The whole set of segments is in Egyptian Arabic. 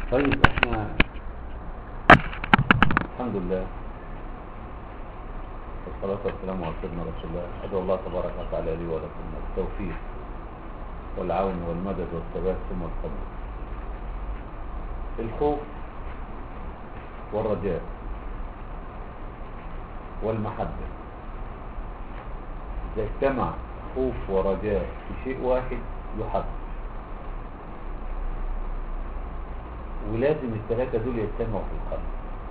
طيب احنا الحمد لله والصلاة والسلام على سيدنا رسول الله أدعو الله تبارك وتعالى لي ولكم التوفيق والعون والمدد والثبات ثم القبول الخوف والرجاء والمحبة إذا اجتمع خوف ورجاء في شيء واحد يحب ولازم الثلاثة دول يجتمعوا في القلب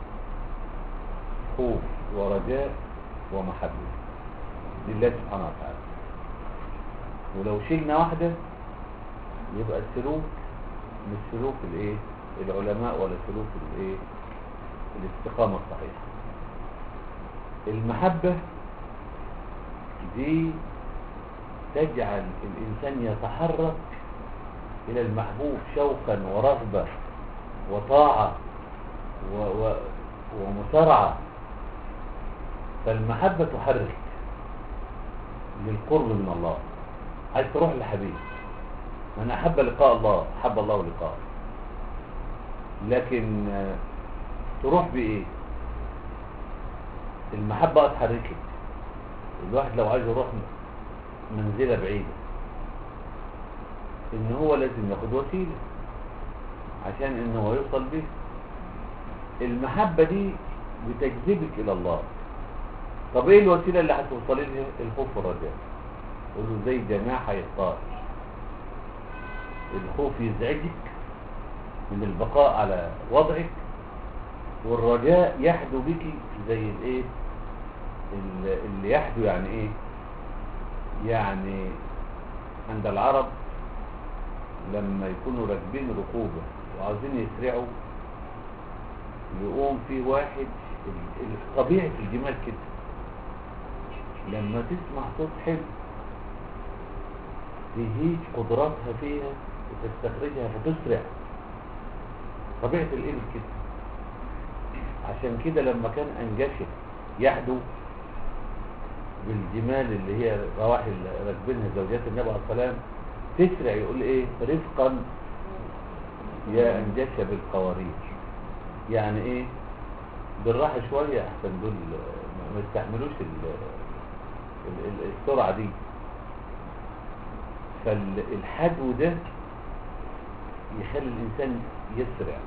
خوف ورجاء ومحبة لله سبحانه وتعالى ولو شلنا واحدة يبقى السلوك مش سلوك الايه العلماء ولا سلوك الايه الاستقامة الصحيحة المحبة دي تجعل الإنسان يتحرك إلى المحبوب شوقا ورغبة وطاعة و و ومسارعة فالمحبة تحرك للقرب من الله عايز تروح لحبيب من أحب لقاء الله أحب الله لقاءه لكن تروح بإيه المحبة اتحركت الواحد لو عايز يروح منزلة بعيدة ان هو لازم ياخد وسيلة عشان ان هو يوصل به المحبة دي بتجذبك الى الله طب ايه الوسيلة اللي هتوصلي لها الخوف والرجاء قول له زي جماحة الطائر الخوف يزعجك من البقاء على وضعك والرجاء يحدو بك زي الايه اللي يحدو يعني ايه يعني عند العرب لما يكونوا راكبين ركوبة وعاوزين يسرعوا يقوم في واحد طبيعي في الجمال كده لما تسمع صوت حلو تهيج قدراتها فيها وتستخرجها فتسرع طبيعة الإبل كده عشان كده لما كان أنجشت يحدو بالجمال اللي هي رواح راكبينها زوجات النبي عليه السلام تسرع يقول ايه رفقا يا انجشة بالقوارير يعني ايه بالراحة شوية احسن دول ما يستحملوش السرعة دي فالحدو ده يخلي الانسان يسرع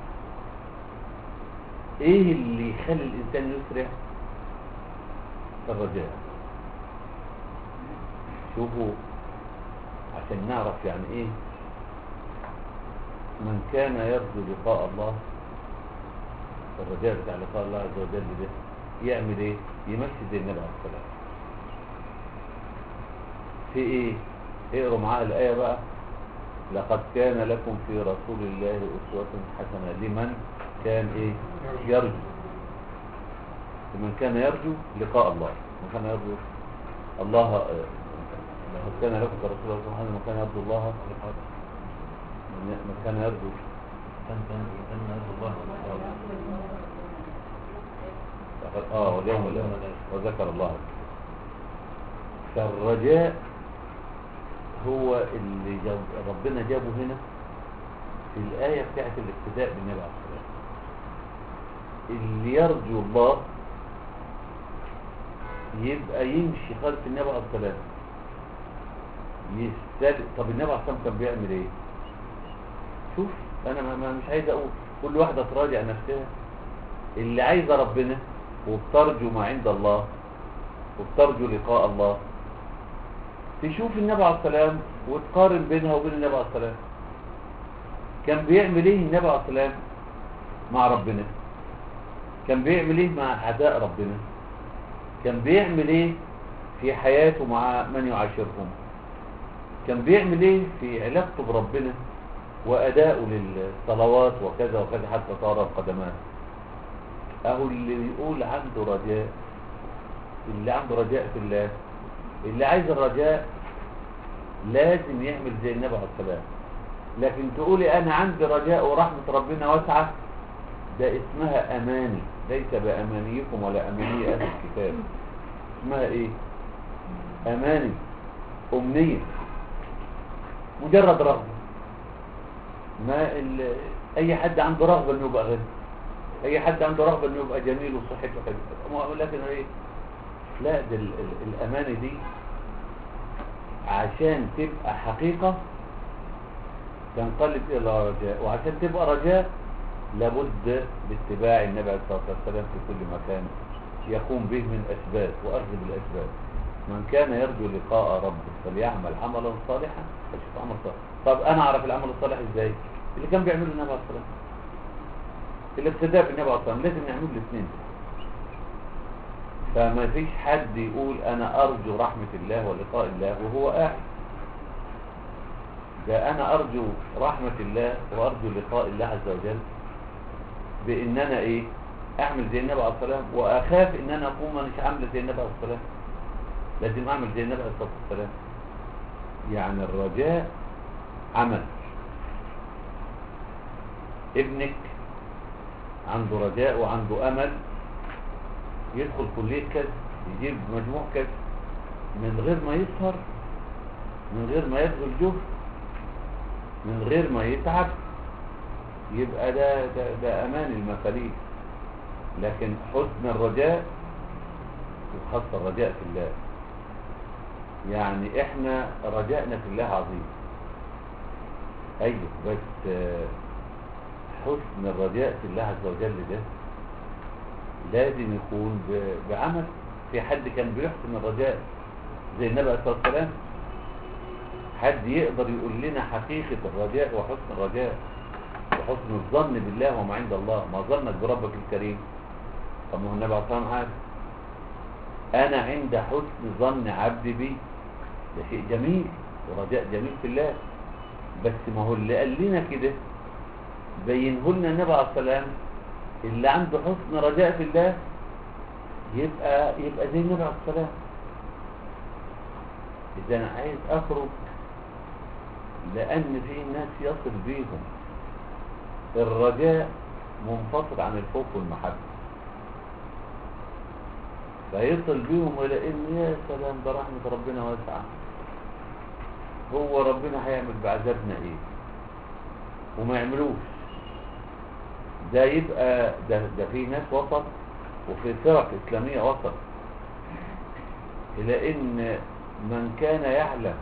ايه اللي يخلي الانسان يسرع الرجاء شوفوا عشان نعرف يعني ايه من كان يرجو لقاء الله الرجاء بتاع لقاء الله عز وجل ده يعمل ايه يمشي زي النبي عليه الصلاه في ايه اقروا معاه الايه بقى لقد كان لكم في رسول الله اسوه حسنه لمن كان ايه يرجو لمن كان يرجو لقاء الله من كان يرجو الله لقد كان لكم كرسول الله سبحانه من كان يرجو الله من كان يرجو كان يرجو الله اه واليوم الآخر وذكر الله فالرجاء هو اللي جاب ربنا جابه هنا في الآية بتاعت الاقتداء بالنبي عليه الصلاة اللي يرجو الله يبقى يمشي خلف النبي عليه الصلاة يستل طب النبي عليه الصلاة كان بيعمل ايه شوف انا ما ما مش عايز اقول كل واحدة تراجع نفسها اللي عايزة ربنا وبترجو ما عند الله وبترجو لقاء الله تشوف النبي عليه السلام وتقارن بينها وبين النبي عليه السلام كان بيعمل ايه النبي عليه السلام مع ربنا كان بيعمل ايه مع اعداء ربنا كان بيعمل ايه في حياته مع من يعاشرهم كان بيعمل ايه في علاقته بربنا واداؤه للصلوات وكذا وكذا حتى طار القدمات اهو اللي يقول عنده رجاء اللي عنده رجاء في الله اللي عايز الرجاء لازم يعمل زي النبي عليه السلام لكن تقولي انا عندي رجاء ورحمة ربنا واسعة ده اسمها اماني ليس بامانيكم ولا اماني اهل الكتاب اسمها ايه اماني امنية مجرد رغبة ما ال... اي حد عنده رغبه انه يبقى غني اي حد عنده رغبه انه يبقى جميل وصحته حلوه لكن ايه لا ده ال... ال... الامانه دي عشان تبقى حقيقه تنقلب الى رجاء وعشان تبقى رجاء لابد باتباع النبي عليه الصلاه والسلام في كل مكان يقوم به من اسباب واخذ بالاسباب من كان يرجو لقاء ربه فليعمل عملا صالحا فشوف عمل صالح طب انا اعرف العمل الصالح ازاي اللي كان بيعمله النبي عليه الصلاه والسلام الاقتداء بالنبي عليه الصلاه والسلام لازم نعمل الاثنين فما فيش حد يقول انا ارجو رحمه الله ولقاء الله وهو قاعد ده انا ارجو رحمه الله وارجو لقاء الله عز وجل بان انا ايه اعمل زي النبي عليه الصلاه والسلام واخاف ان انا اقوم مش عامل زي النبي عليه الصلاه والسلام لازم اعمل زي النبي عليه الصلاه والسلام يعني الرجاء عمل ابنك عنده رجاء وعنده امل يدخل كليه كذا يجيب مجموع كذا من غير ما يسهر من غير ما يبذل جهد من غير ما يتعب يبقى ده ده, ده امان المفاليس لكن حسن الرجاء وخاصه الرجاء في الله يعني احنا رجائنا في الله عظيم ايوه بس حسن الرجاء في الله عز وجل ده لازم يكون بعمل في حد كان بيحسن الرجاء زي النبي عليه الصلاه والسلام حد يقدر يقول لنا حقيقه الرجاء وحسن الرجاء وحسن الظن بالله وما عند الله ما ظنك بربك الكريم طب ما هو النبي عليه الصلاه والسلام عارف انا عند حسن ظن عبدي بي ده شيء جميل ورجاء جميل في الله بس ما هو اللي قال لنا كده بينه لنا النبي عليه السلام اللي عنده حسن رجاء في الله يبقى يبقى زي النبي عليه السلام اذا انا عايز اخرج لان في ناس يصل بيهم الرجاء منفصل عن الخوف والمحبه فيصل بيهم الى ان يا سلام ده رحمه ربنا واسعه هو ربنا هيعمل بعذابنا ايه وما يعملوش ده يبقى ده, ده في ناس وسط وفي فرق اسلاميه وسط الى ان من كان يعلم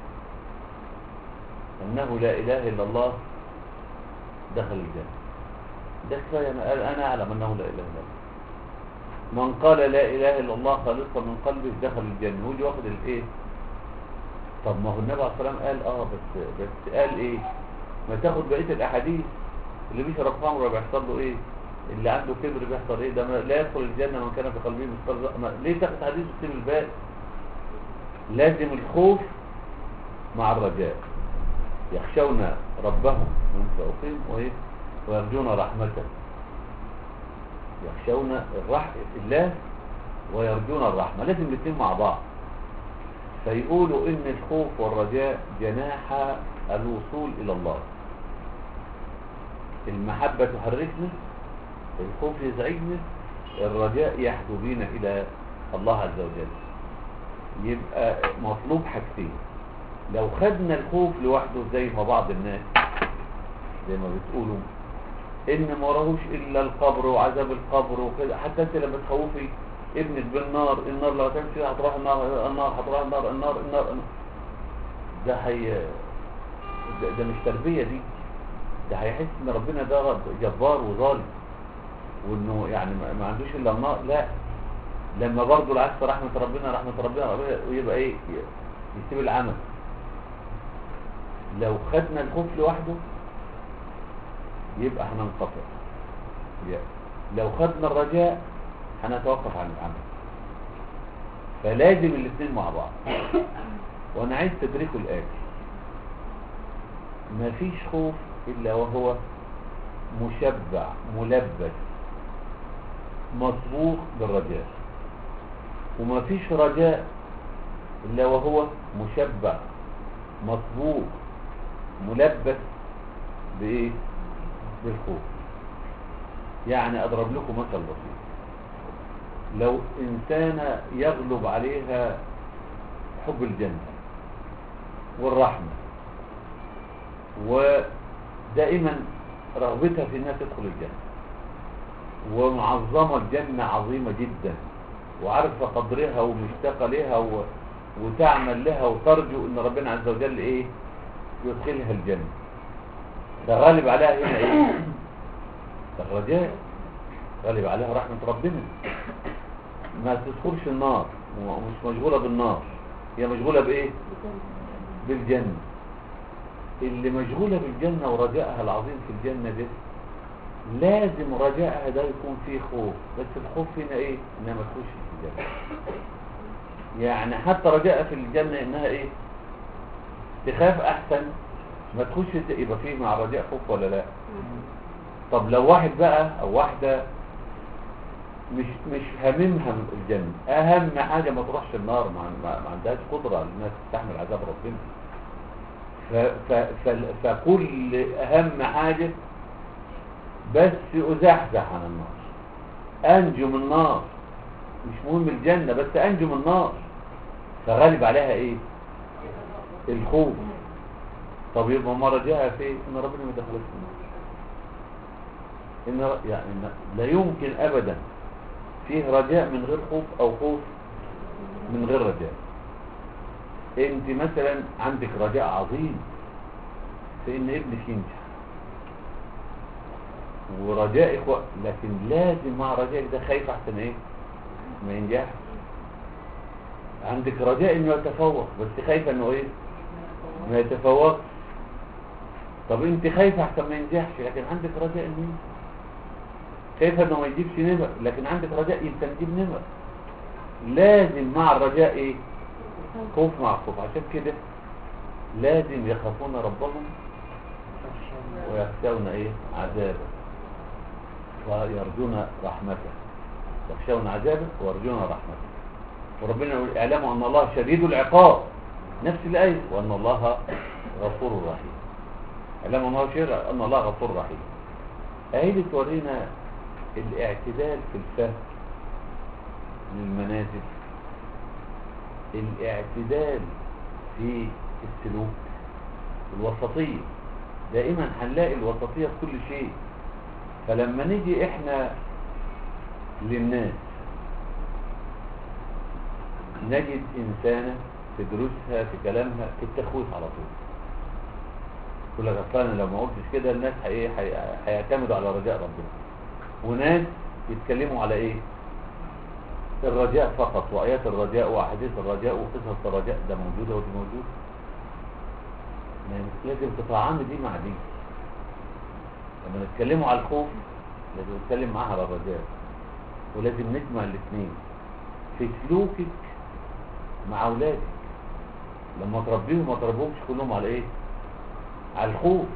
انه لا اله الا الله دخل الجنه ده كفايه ما قال انا اعلم انه لا اله الا الله من قال لا اله الا الله خالصا من قلبه دخل الجنه هو اللي واخد الايه طب ما هو النبي عليه الصلاه والسلام قال اه بس بس قال ايه ما تاخد بقيه الاحاديث اللي بيشرب خمر بيحصل له ايه اللي عنده كبر بيحصل ايه ده ما لا يدخل الجنه من كان في قلبه مثقال ذره ليه تاخد حديث وتسيب الباقي لازم الخوف مع الرجاء يخشون ربهم من فوقهم وايه ويرجون رحمته يخشون الرحمة الله ويرجون الرحمة لازم الاثنين مع بعض فيقولوا ان الخوف والرجاء جناح الوصول الى الله المحبة تحركنا الخوف يزعجنا الرجاء يحدو بينا الى الله عز وجل يبقى مطلوب حاجتين لو خدنا الخوف لوحده زي ما بعض الناس زي ما بتقولوا ان ما وراهوش الا القبر وعذاب القبر وكده حتى انت لما تخوفي ابنك بالنار النار لو تمشي هتروح النار النار هتروح النار النار النار, النار. ده هي ده, ده مش تربيه دي ده هيحس ان ربنا ده جبار وظالم وانه يعني ما عندوش الا النار لا لما برضه العكس رحمه ربنا رحمه ربنا, ربنا ويبقى ايه يسيب العمل لو خدنا الخوف لوحده يبقى هننقطع لو خدنا الرجاء هنتوقف عن العمل فلازم الاثنين مع بعض وانا عايز تدركوا الآتي مفيش خوف الا وهو مشبع ملبس مصبوغ بالرجاء ومفيش رجاء الا وهو مشبع مصبوغ ملبس بايه بالخوف يعني اضرب لكم مثل بسيط لو انسانة يغلب عليها حب الجنة والرحمة دائما رغبتها في انها تدخل الجنة ومعظمة الجنة عظيمة جدا وعارفة قدرها ومشتاقة لها و... وتعمل لها وترجو ان ربنا عز وجل ايه يدخلها الجنة فغالب عليها هنا ايه الرجاء غالب عليها رحمة ربنا ما تدخلش النار ومش مشغولة بالنار هي مشغولة بايه بالجنة اللي مشغولة بالجنة ورجائها العظيم في الجنة دي لازم رجائها ده يكون فيه خوف بس الخوف هنا ايه انها ما تخش في الجنة يعني حتى رجائها في الجنة انها ايه تخاف احسن ما تخش يبقى فيه مع الرجاء خوف ولا لا طب لو واحد بقى او واحدة مش مش هاممها الجنة اهم حاجة ما تروحش النار ما, ما, ما عندهاش قدرة انها تستحمل عذاب ربنا ف ف ف فكل اهم حاجة بس ازحزح عن النار انجو من النار مش مهم الجنة بس انجو من النار فغالب عليها ايه الخوف طب يبقى ما رجاها في ان ربنا ما دخلش في النار ان يعني إن لا يمكن ابدا فيه رجاء من غير خوف او خوف من غير رجاء انت مثلا عندك رجاء عظيم في ان ابنك ينجح ورجائك و... لكن لازم مع رجائك ده خايف احسن ايه ما ينجحش عندك رجاء انه يتفوق بس خايفه انه ايه ما يتفوقش طب انت خايفه احسن ما ينجحش لكن عندك رجاء انه ينجح خايفه انه ما يجيبش نمر لكن عندك رجاء يمكن يجيب نمر لازم مع الرجاء ايه خوف مع خوف عشان كده لازم يخافون ربهم ويخشون ايه عذابه ويرجون رحمته يخشون عذابه ويرجون رحمته وربنا يقول اعلموا ان الله شديد العقاب نفس الايه وان الله غفور رحيم اعلموا ان الله شديد ان الله غفور رحيم اهي بتورينا الاعتدال في الفهم للمنازل الاعتدال في السلوك الوسطية دائما هنلاقي الوسطية في كل شيء فلما نيجي احنا للناس نجد انسانة في دروسها في كلامها في التخويف على طول كل غفلان لو ما قلتش كده الناس هي- هي- هيعتمدوا على رجاء ربنا وناس يتكلموا على ايه الرجاء فقط وآيات الرجاء وأحاديث الرجاء وقصص الرجاء ده موجودة ودي موجودة يعني لازم تطعم دي مع دي لما نتكلموا على الخوف لازم نتكلم معاها على الرجاء ولازم نجمع الاثنين في سلوكك مع أولادك لما تربيهم ما تربيهمش كلهم على ايه على الخوف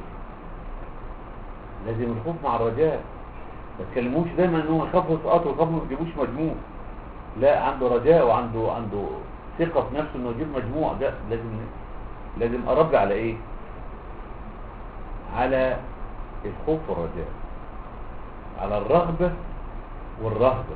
لازم الخوف مع الرجاء ما تكلموش دايما ان هو يخافوا يسقطوا ويخافوا ما يجيبوش مجموع لا عنده رجاء وعنده عنده ثقة في نفسه انه يجيب مجموع ده لازم لازم اربي على ايه على الخوف والرجاء على الرغبة والرهبة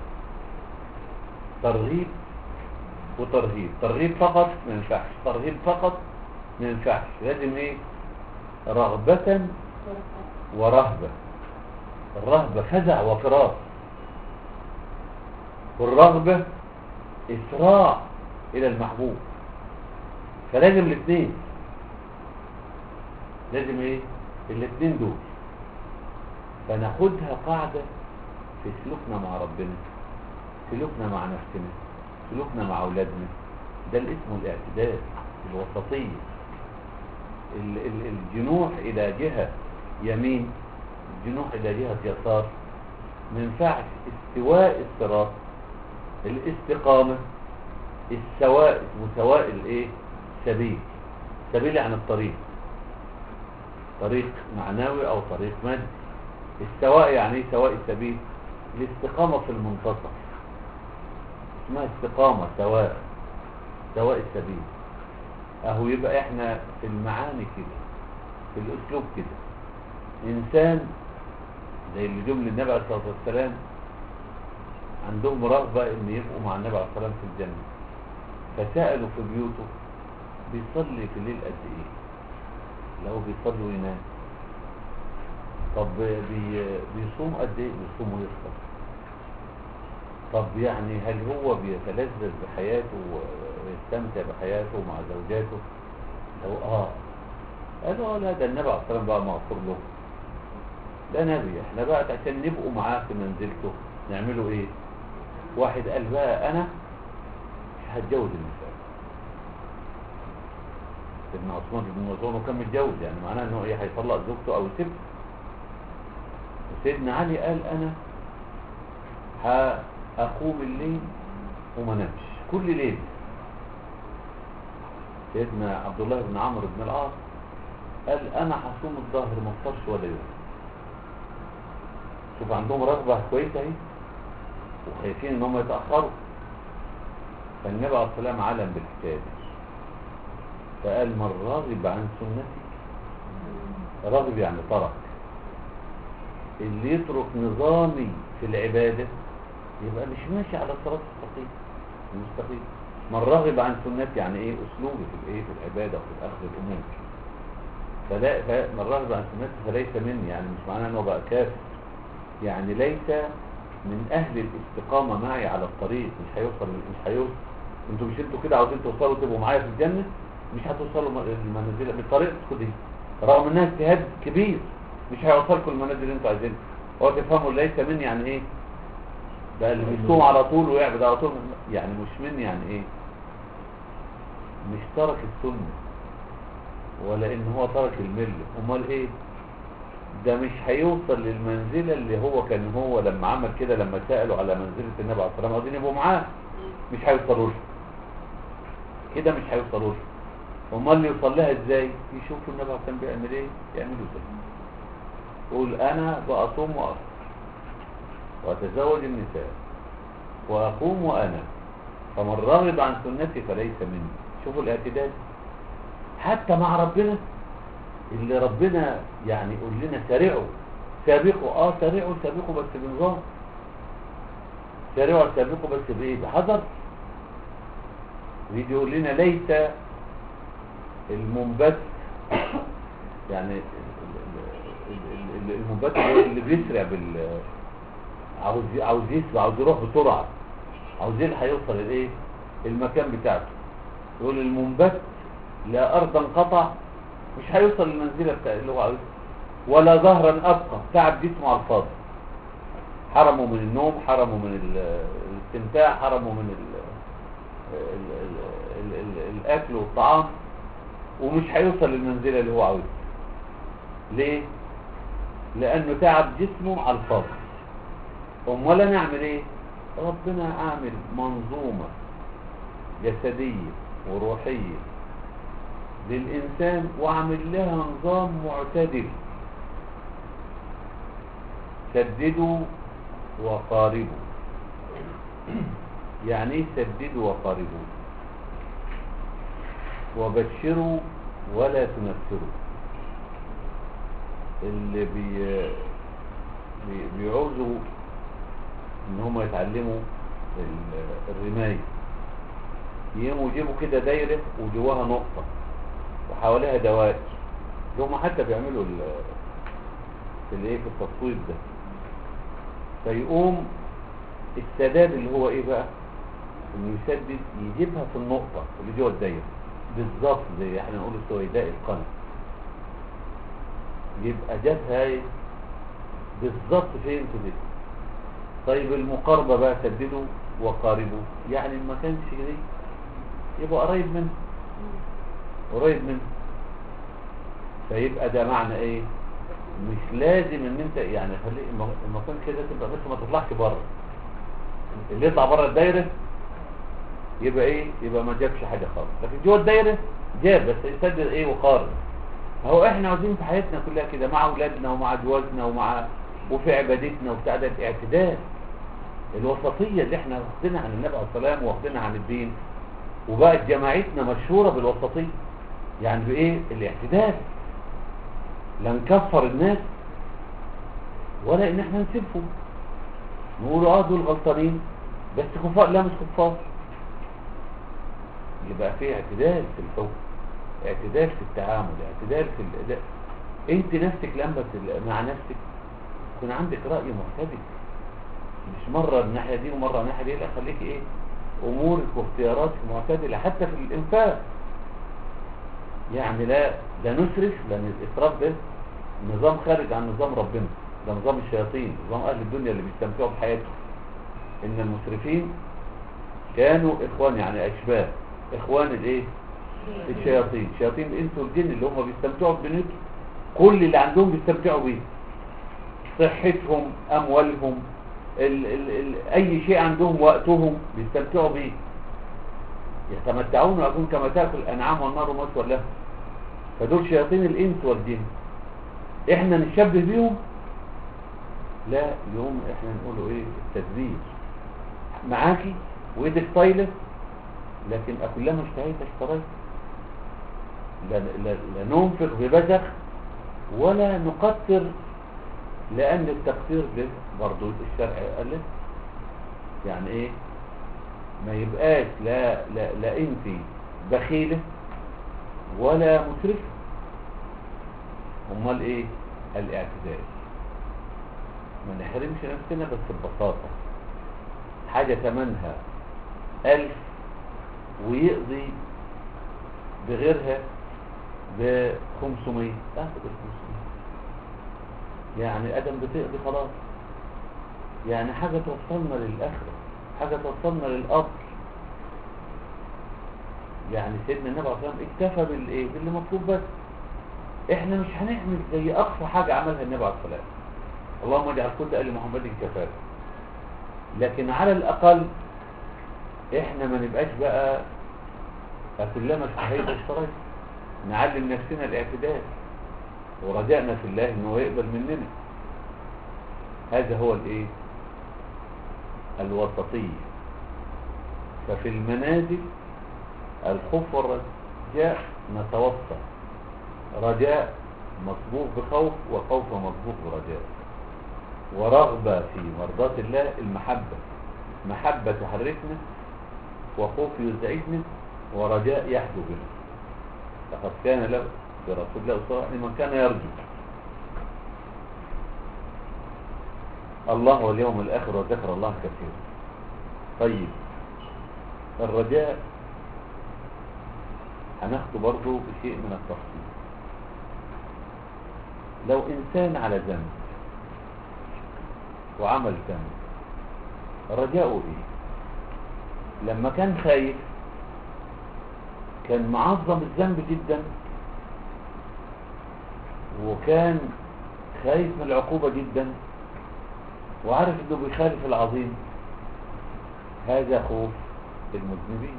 ترغيب وترهيب ترغيب فقط ما ينفعش ترهيب فقط ما ينفعش لازم ايه رغبة ورهبة الرهبة فزع وفراغ والرغبة إسراع إلى المحبوب فلازم الاثنين لازم ايه الاثنين دول فناخدها قاعدة في سلوكنا مع ربنا سلوكنا مع نفسنا سلوكنا مع أولادنا ده اللي اسمه الاعتدال الوسطية ال- ال- الجنوح إلى جهة يمين الجنوح إلى جهة يسار ما ينفعش استواء الصراط الاستقامة السواء مساواء الايه سبيل سبيل عن الطريق طريق معنوي او طريق مادي السواء يعني ايه سواء السبيل الاستقامة في المنتصف اسمها استقامة سواء سواء السبيل اهو يبقى احنا في المعاني كده في الاسلوب كده انسان زي اللي جم للنبي عليه الصلاه والسلام عندهم رغبه ان يبقوا مع النبي عليه الصلاه والسلام في الجنه فسالوا في بيوته بيصلي في الليل قد ايه لو بيصلي وينام طب بي بيصوم قد ايه بيصوم ويفطر طب يعني هل هو بيتلذذ بحياته ويستمتع بحياته مع زوجاته لو اه قالوا آه لا ده النبي عليه الصلاه والسلام بقى مغفور له ده نبي احنا بقى عشان نبقوا معاه في منزلته نعمله ايه واحد قال بقى انا مش هتجوز النساء سيدنا عثمان بن مظعون كان متجوز يعني معناه انه ايه هيطلق زوجته او يسيبها وسيدنا علي قال انا هاقوم الليل وما نمش كل ليل سيدنا عبد الله بن عمرو بن العاص قال انا هصوم الظهر ما افطرش ولا يوم شوف عندهم رغبه كويسه اهي وخايفين ان هم يتاخروا فالنبي عليه الصلاه والسلام علم بالحكايه دي فقال من راغب عن سنتي راغب يعني ترك اللي يترك نظامي في العبادة يبقى مش ماشي على صراط المستقيم المستقيم من راغب عن سنتي يعني ايه اسلوبي في الايه في العبادة وفي الاخذ الامور فلا فمن راغب عن سنتي فليس مني يعني مش معناه انه بقى كافر يعني ليس من اهل الاستقامة معي على الطريق مش هيوصل مش هيوصل انتوا مش انتوا كده عاوزين توصلوا تبقوا معايا في الجنة مش هتوصلوا المنازل بطريقتكم دي رغم انها اجتهاد كبير مش هيوصلكم المنازل اللي انتوا عايزينها هو تفهموا ليس مني يعني ايه ده اللي بيصوم على طول ويعبد على طول يعني مش مني يعني ايه مش ترك السنة ولا ان هو ترك الملة امال ايه ده مش هيوصل للمنزلة اللي هو كان هو لما عمل كده لما سألوا على منزلة النبي عليه الصلاة والسلام عاوزين يبقوا معاه مش هيوصلوا له كده مش هيوصلوا له امال اللي يوصل لها ازاي يشوفوا النبي عليه الصلاة بيعمل ايه يعملوا زي قول انا بأصوم وأفطر وأتزوج النساء وأقوم وأنا فمن رغب عن سنتي فليس مني شوفوا الاعتدال حتى مع ربنا اللي ربنا يعني يقول لنا سارعوا سابقوا اه سارعوا سابقوا بس بنظام سارعوا سابقوا بس بايه بحذر يجي يقول لنا ليس المنبت يعني المنبت اللي بيسرع بال عاوز عاوز يسرع عاوز يروح بسرعه عاوز يلحق يوصل الايه المكان بتاعته يقول المنبت لا ارضا قطع مش هيوصل للمنزله بتاع اللي هو عاوزها ولا ظهرا ابقى تعب جسمه على الفاضي حرمه من النوم حرمه من الاستمتاع حرمه من ال ال ال ال الاكل والطعام ومش هيوصل للمنزله اللي هو عاوزها ليه لانه تعب جسمه على الفاضي امال انا اعمل ايه ربنا اعمل منظومه جسديه وروحيه للإنسان وأعمل لها نظام معتدل سددوا وقاربوا يعني ايه سددوا وقاربوا وبشروا ولا تنفروا اللي بي بي بيعوزوا ان هم يتعلموا الرماية يقوموا يجيبوا كده دايرة وجواها نقطة وحواليها دوائر اللي هم حتى بيعملوا في الايه في التصوير ده فيقوم السداد اللي هو ايه بقى انه يسدد يجيبها في النقطة اللي جوه الدايرة بالظبط زي احنا نقول السويداء القلم يبقى جابها ايه بالظبط فين في دي طيب المقاربة بقى سددوا وقاربوا يعني ما كانش دي يبقى قريب منه قريب منه فيبقى ده معنى ايه مش لازم ان انت يعني خلي المكان كده تبقى بس ما تطلعش بره اللي يطلع بره الدايره يبقى ايه يبقى ما جابش حاجه خالص لكن جوه الدايره جاب بس يسدد ايه وقارن هو احنا عاوزين في حياتنا كلها كده مع اولادنا ومع جوازنا ومع وفي عبادتنا وبتاع ده الاعتدال الوسطيه اللي احنا واخدينها عن النبي عليه الصلاه والسلام واخدينها عن الدين وبقت جماعتنا مشهوره بالوسطيه يعني بايه الاعتدال لا نكفر الناس ولا ان احنا نسبهم نقول اه دول غلطانين بس كفار لا مش كفار يبقى في اعتدال في الحكم اعتدال في التعامل اعتدال في الاداء انت نفسك لما تل- مع نفسك يكون عندك رأي معتدل مش مرة الناحية دي ومرة الناحية دي لا خليك ايه امورك واختياراتك معتدلة حتى في الانفاق يعني لا لا نسرف لان الاسراف ده نظام خارج عن نظام ربنا ده نظام الشياطين نظام اهل الدنيا اللي بيستمتعوا بحياتهم ان المسرفين كانوا اخوان يعني اشباه اخوان الايه الشياطين شياطين الانس والجن اللي هم بيستمتعوا بدنيتهم كل اللي عندهم بيستمتعوا بيه صحتهم اموالهم ال ال ال اي شيء عندهم وقتهم بيستمتعوا بيه يتمتعون ويكون كما تاكل الانعام والنار مثوى لهم فدول شياطين الانس والجن احنا نشبه بيهم لا يوم احنا نقوله ايه التدبير معاكي وايدك طايله لكن كلما اشتهيت اشتريت لا, لا, لا ننفق ببذخ ولا نقتر لان التقدير ده برضو الشرع قال لك يعني ايه ما يبقاش لا لا لا انت بخيله ولا مسرفه امال ايه الاعتدال ما نحرمش نفسنا بس ببساطة حاجة ثمنها ألف ويقضي بغيرها بخمسمية تاخد الخمسمية يعني أدم بتقضي خلاص يعني حاجة توصلنا للآخرة حاجة توصلنا للأصل يعني سيدنا النبي عليه الصلاة والسلام اكتفى بالإيه باللي مطلوب بس احنا مش هنعمل زي أقصى حاجة عملها النبي عليه الصلاة والسلام اللهم اجعل كل آل محمد كفاف لكن على الأقل احنا ما نبقاش بقى كلما اشتهيت اشتريت نعلم نفسنا الاعتدال ورجعنا في الله انه يقبل مننا هذا هو الايه الوسطية ففي المنازل الخوف والرجاء نتوسط رجاء مسبوق بخوف وخوف مسبوق برجاء ورغبة في مرضاة الله المحبة محبة تحركنا وخوف يزعجنا ورجاء يحدو بنا لقد كان له برسول الله صلى الله عليه وسلم لمن كان يرجو الله واليوم الآخر وذكر الله كثيرا طيب الرجاء هناخده برضه بشيء من التفصيل لو إنسان على ذنب وعمل ذنب رجاؤه إيه لما كان خايف كان معظم الذنب جدا وكان خايف من العقوبة جدا وعارف انه بيخالف العظيم هذا خوف المذنبين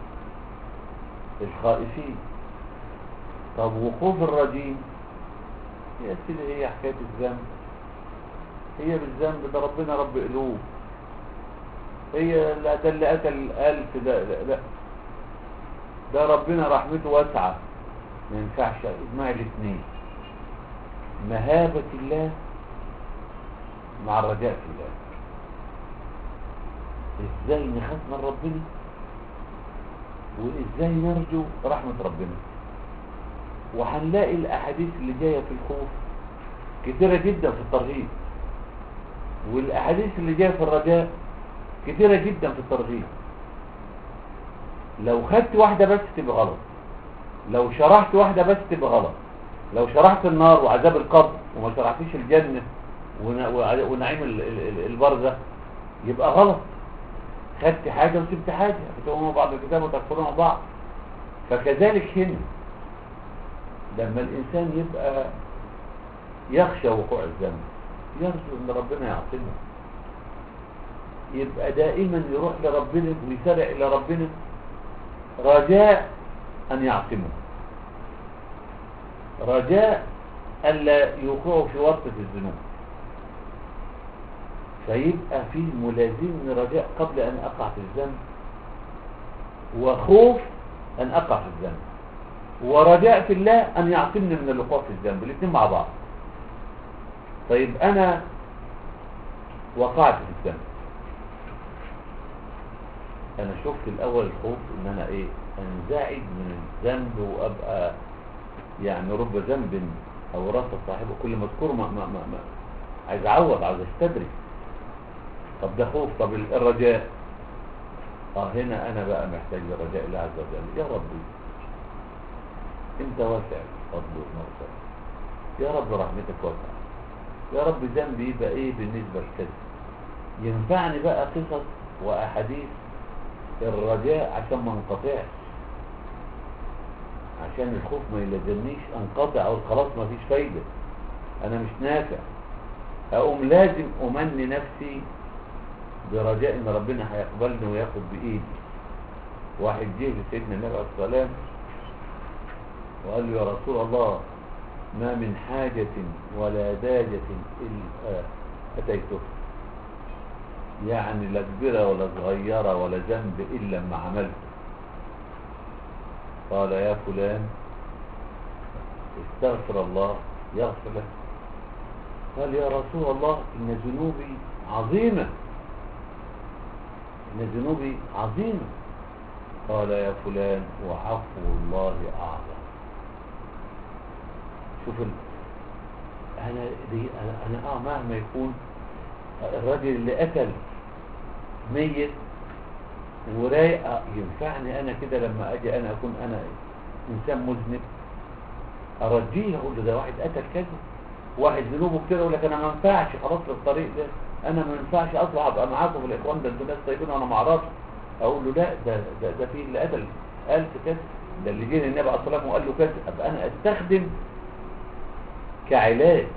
الخائفين طب وخوف الرجيم يا سيدي هي حكاية الذنب هي بالذنب ده ربنا رب قلوب هي لا ده اللي قتل ألف ده لا, لا ده ربنا رحمته واسعة ما ينفعش اجمع الاثنين مهابة الله مع الرجاء في الله ازاي نخاف من ربنا وازاي نرجو رحمة ربنا وهنلاقي الاحاديث اللي جاية في الخوف كتيرة جدا في الترغيب والاحاديث اللي جاية في الرجاء كتيرة جدا في الترغيب لو خدت واحدة بس تبقى غلط لو شرحت واحدة بس تبقى غلط لو شرحت النار وعذاب القبر وما شرحتيش الجنة ونعيم البرزة يبقى غلط خدت حاجة وسبت حاجة بتقوموا بعض الكتاب وتكفرون بعض فكذلك هنا لما الإنسان يبقى يخشى وقوع الذنب يرجو ان ربنا يعصمه يبقى دائما يروح لربنا ويسارع الى ربنا رجاء ان يعصمه رجاء الا يوقعوا في ورطة الذنوب فيبقى فيه ملازم رجاء قبل ان اقع في الذنب وخوف ان اقع في الذنب ورجاء في الله ان يعصمني من الوقوع في الذنب الاثنين مع بعض طيب انا وقعت في الذنب انا شفت الاول الخوف ان انا ايه انزعج من الذنب وابقى يعني رب ذنب او وراثة صاحبه كل ما اذكره ما, ما, ما, ما عايز اعوض عايز استدرك طب ده خوف طب الرجاء اه هنا انا بقى محتاج لرجاء الله عز وجل يا ربي انت واسع فضل ومغفرة يا رب رحمتك واسعة يا رب ذنبي يبقى ايه بالنسبة لكذا ينفعني بقى قصص واحاديث الرجاء عشان ما انقطعش عشان الخوف ما يلزمنيش انقطع او خلاص ما فيش فايدة انا مش نافع اقوم لازم امني نفسي برجاء ان ربنا هيقبلني وياخد بايدي واحد جه لسيدنا النبي عليه الصلاه والسلام وقال له يا رسول الله ما من حاجة ولا داجة إلا أتيته يعني لا كبيرة ولا صغيرة ولا ذنب إلا ما عملته قال يا فلان استغفر الله يغفر لك قال يا رسول الله إن ذنوبي عظيمة إن ذنوبي عظيمة قال يا فلان وعفو الله أعظم شوف ال... أنا دي أنا, أنا آه مهما يكون الراجل اللي أكل ميت ورايق آه، ينفعني أنا كده لما أجي أنا أكون أنا إنسان مذنب أرجيه أقول له ده واحد قتل كذا واحد ذنوبه كتير يقول لك أنا ما ينفعش خلاص في الطريق ده أنا ما ينفعش أطلع أبقى معاكم في الإخوان ده أنتوا ناس طيبين وأنا ما أعرفش أقول له لا ده ده, ده في اللي قتل ألف كذا ده اللي جه النبي عليه الصلاة والسلام وقال له كذا أبقى أنا أستخدم كعلاج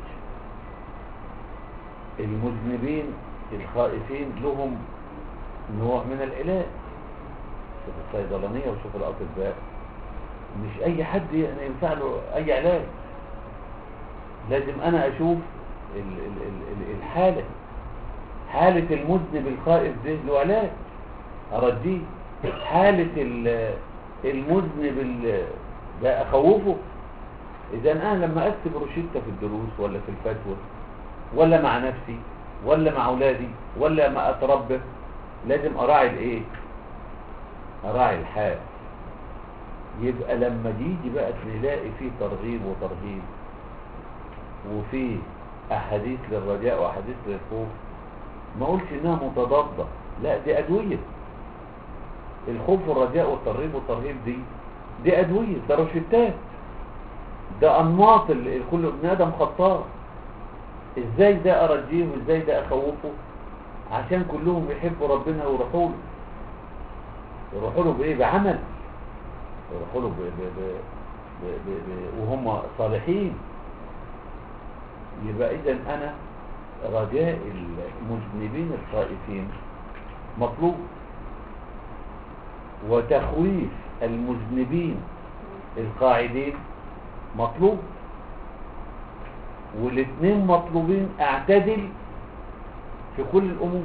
المذنبين الخائفين لهم نوع من العلاج شوف الصيدلانية وشوف الأطباء مش أي حد ينفع له أي علاج لازم أنا أشوف ال- ال- ال- ال- الحالة حالة المذنب الخائف ده له علاج أرديه حالة ال- المذنب ال- ده أخوفه إذا أنا لما أكتب روشتة في الدروس ولا في الفتوى ولا مع نفسي ولا مع أولادي ولا ما أتربى لازم أراعي الإيه؟ أراعي الحال يبقى لما يجي بقى نلاقي فيه ترغيب وترهيب وفيه أحاديث للرجاء وأحاديث للخوف ما أقولش إنها متضادة لا دي أدوية الخوف والرجاء والترغيب والترهيب دي دي أدوية ده روشتات ده أنماط ال- كل ابن آدم خطار ازاي ده ارجيه وازاي ده اخوفه عشان كلهم يحبوا ربنا ويروحوا له يروحوا له بايه بعمل يروحوا له ب... ب... ب... ب... ب... ب... وهم صالحين يبقى اذا انا رجاء المذنبين الخائفين مطلوب وتخويف المذنبين القاعدين مطلوب والاثنين مطلوبين اعتدل في كل الامور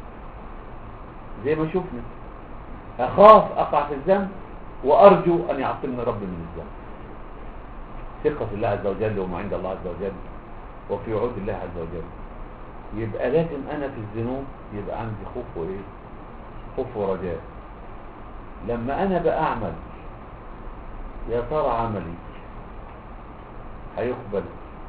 زي ما شفنا اخاف اقع في الذنب وارجو ان يعصمني ربي من الذنب ثقة في الله عز وجل وما عند الله عز وجل وفي وعود الله عز وجل يبقى لازم انا في الذنوب يبقى عندي خوف وايه خوف ورجاء لما انا بقى اعمل يا ترى عملي هيقبل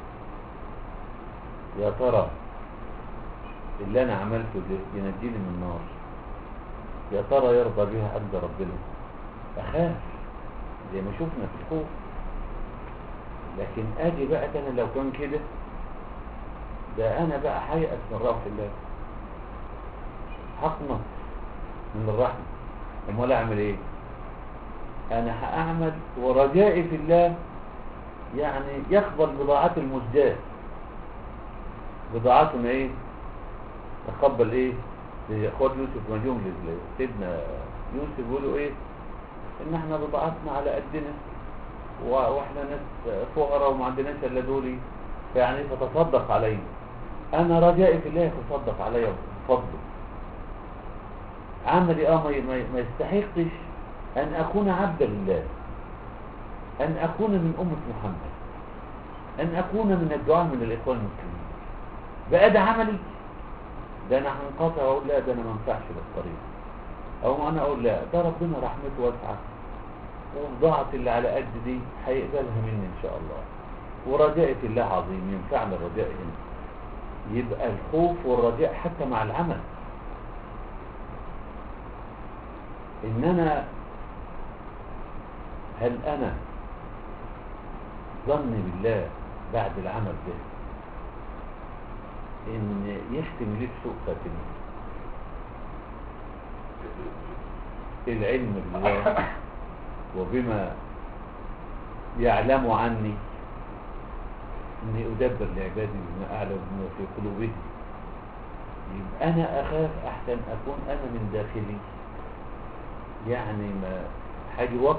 يا ترى اللي انا عملته ده ينجيني من النار يا ترى يرضى بها عند ربنا اخاف زي ما شفنا في الخوف لكن اجي بقى انا لو كان كده ده انا بقى هيأس من رحمة الله هقنط من الرحمة امال اعمل ايه انا هاعمل ورجائي في الله يعني يقبل بضاعات المزداد بضاعتنا ايه تقبل ايه اخوات يوسف مجيهم سيدنا يوسف بيقولوا ايه ان احنا بضاعتنا على قدنا و- واحنا ناس فقراء وما عندناش الا دولي فيعني فتصدق علينا انا رجائي في الله يتصدق عليا بفضله عملي اه ما- ما ما يستحقش ان اكون عبدا لله ان اكون من امة محمد ان اكون من الدعاء من الاخوان المسلمين بقى ده عملي ده انا هنقطع واقول لا ده انا ما ينفعش بالطريق او انا اقول لا ده ربنا رحمته واسعه والضاعت اللي على قد دي هيقبلها مني ان شاء الله ورجاء في الله عظيم ينفعنا الرجاء هنا يبقى الخوف والرجاء حتى مع العمل ان انا هل انا ظني بالله بعد العمل ده ان يختم لي بسوء خاتمه العلم بالله وبما يعلم عني اني ادبر لعبادي بما اعلم بما في قلوبهم يبقى انا اخاف احسن اكون انا من داخلي يعني ما حاجة وقت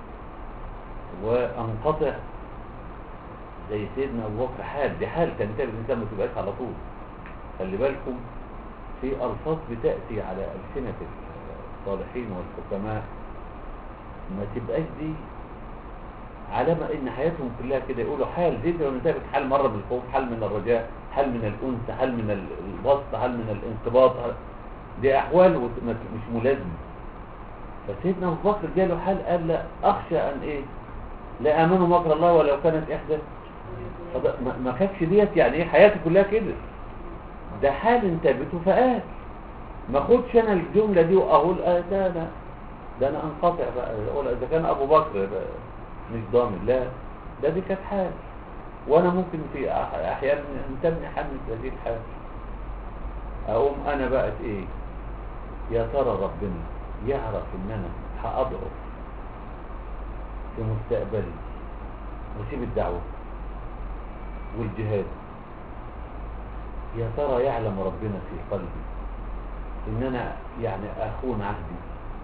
وانقطع زي سيدنا ابو بكر حال دي حال تنتبه الانسان ما تبقاش على طول خلي بالكم في الفاظ بتاتي على السنه الصالحين والحكماء ما تبقاش دي علامة ان حياتهم كلها كده يقولوا حال زي لو نتابع حال مرة من الخوف حال من الرجاء حال من الأنس حال من البسط حال من الانقباض حال- دي أحوال وت- ما- مش ملازمة فسيدنا أبو بكر جاله حال قال لا أخشى أن إيه لا آمنوا مكر الله ولو كانت إحدى فده- ما- ما كانتش ديت يعني إيه حياتي كلها كده ده حال انتابته فقال ما خدش أنا الجملة دي وأقول آه ده ده ده أنا أنقطع بقى أقول إذا كان أبو بكر بقى مش ضامن لا ده دي كانت حال وانا ممكن في أح- احيانا انتبني حال مثل هذه الحال اقوم انا بقت ايه يا ترى ربنا يعرف ان انا هاضعف في مستقبلي واسيب الدعوه والجهاد يا ترى يعلم ربنا في قلبي ان انا يعني اخون عهدي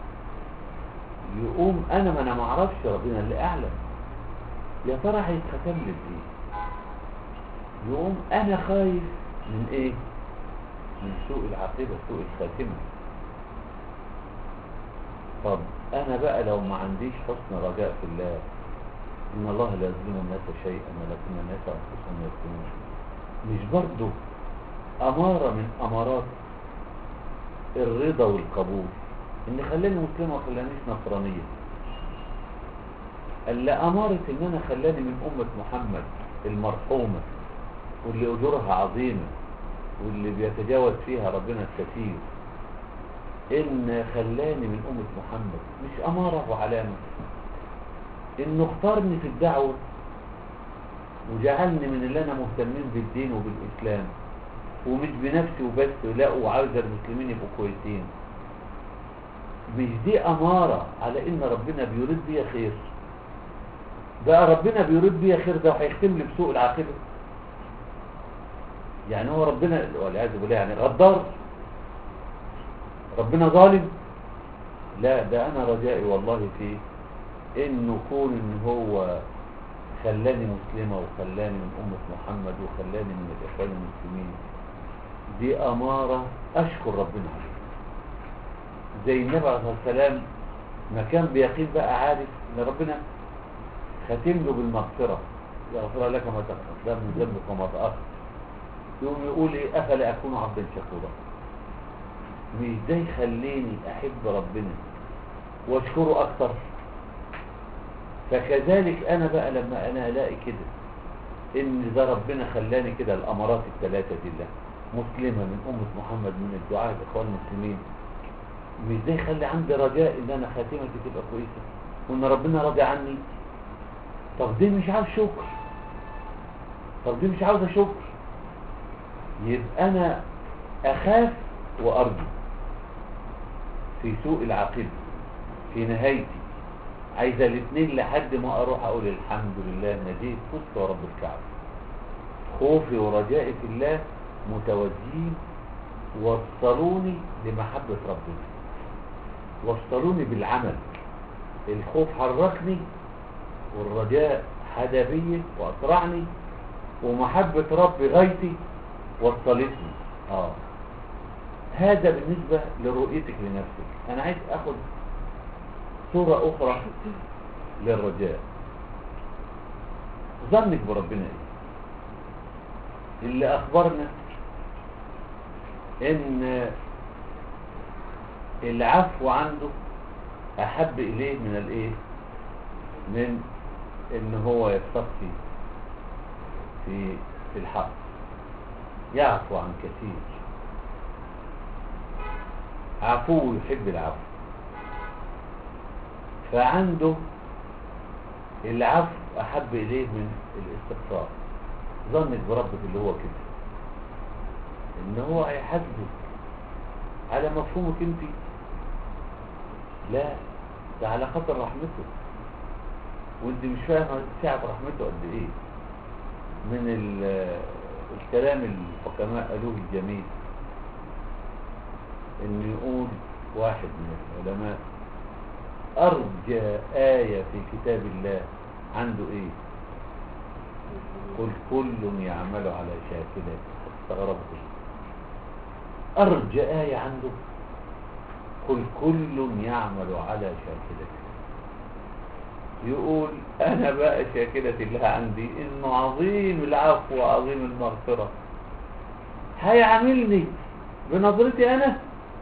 يقوم انا ما انا ما اعرفش ربنا اللي اعلم يا ترى هيتختم لي بايه يقوم انا خايف من ايه من سوء العاقبه سوء الخاتمه طب انا بقى لو ما عنديش حسن رجاء في الله ان الله لا يظلم الناس شيئا ولكن الناس انفسهم يظلمون مش برضه اماره من امارات الرضا والقبول ان خلاني مسلمه ما خلانيش نصرانيه اللي اماره ان انا خلاني من امه محمد المرحومه واللي اجورها عظيمه واللي بيتجاوز فيها ربنا الكثير ان خلاني من امه محمد مش اماره وعلامه انه اختارني في الدعوه وجعلني من اللي انا مهتمين بالدين وبالاسلام ومش بنفسي وبس لا وعاوز المسلمين يبقوا كويسين مش دي اماره على ان ربنا بيريد بيا خير بقى ربنا بيريد بيا خير ده وهيختم لي بسوء العاقبه يعني هو ربنا والعياذ بالله يعني غدار ربنا ظالم لا ده انا رجائي والله في انه كون ان هو خلاني مسلمة وخلاني من أمة محمد وخلاني من الإخوان المسلمين دي أمارة أشكر ربنا عليها زي النبي عليه الصلاة والسلام ما كان بيقين بقى عارف ان ربنا ختم له بالمغفرة يغفر لك ما تقدم من ذنبك وما تأخر يقوم يقول ايه افلا اكون عبدا شكورا مش ده يخليني احب ربنا واشكره اكتر فكذلك انا بقى لما انا الاقي كده ان ده ربنا خلاني كده الامارات الثلاثه دي الله مسلمه من امه محمد من الدعاء الاخوان المسلمين مش ده يخلي عندي رجاء ان انا خاتمتي تبقى كويسه وان ربنا راضي عني طب دي مش عاوز شكر طب دي مش عاوزه شكر يبقى انا اخاف وارجو في سوء العاقبه في نهايتي عايزه الاثنين لحد ما اروح اقول الحمد لله نجيت فزت ورب الكعبه خوفي ورجائي في الله متوجهين وصلوني لمحبه ربنا وصلوني بالعمل الخوف حركني والرجاء حدبيه واسرعني ومحبه ربي غايتي وصلتني اه هذا بالنسبه لرؤيتك لنفسك انا عايز اخد صورة أخرى للرجاء ظنك بربنا إيه اللي أخبرنا إن العفو عنده أحب إليه من الإيه من إن هو يستخفي في في الحق يعفو عن كثير عفو يحب العفو فعنده العفو أحب إليه من الاستغفار ظنك بربك اللي هو كده إن هو هيحاسبك على مفهومك أنت لا ده على خاطر رحمته وانت مش فاهم سعة رحمته قد ايه من ال- الكلام الحكماء قالوه الجميل ان يقول واحد من العلماء ارجى آية في كتاب الله عنده ايه قل كل يعمل على شاكلته استغربت ارجى آية عنده قل كل يعمل على شاكلته يقول انا بقى شاكلة الله عندي انه عظيم العفو وعظيم المغفرة هيعاملني بنظرتي انا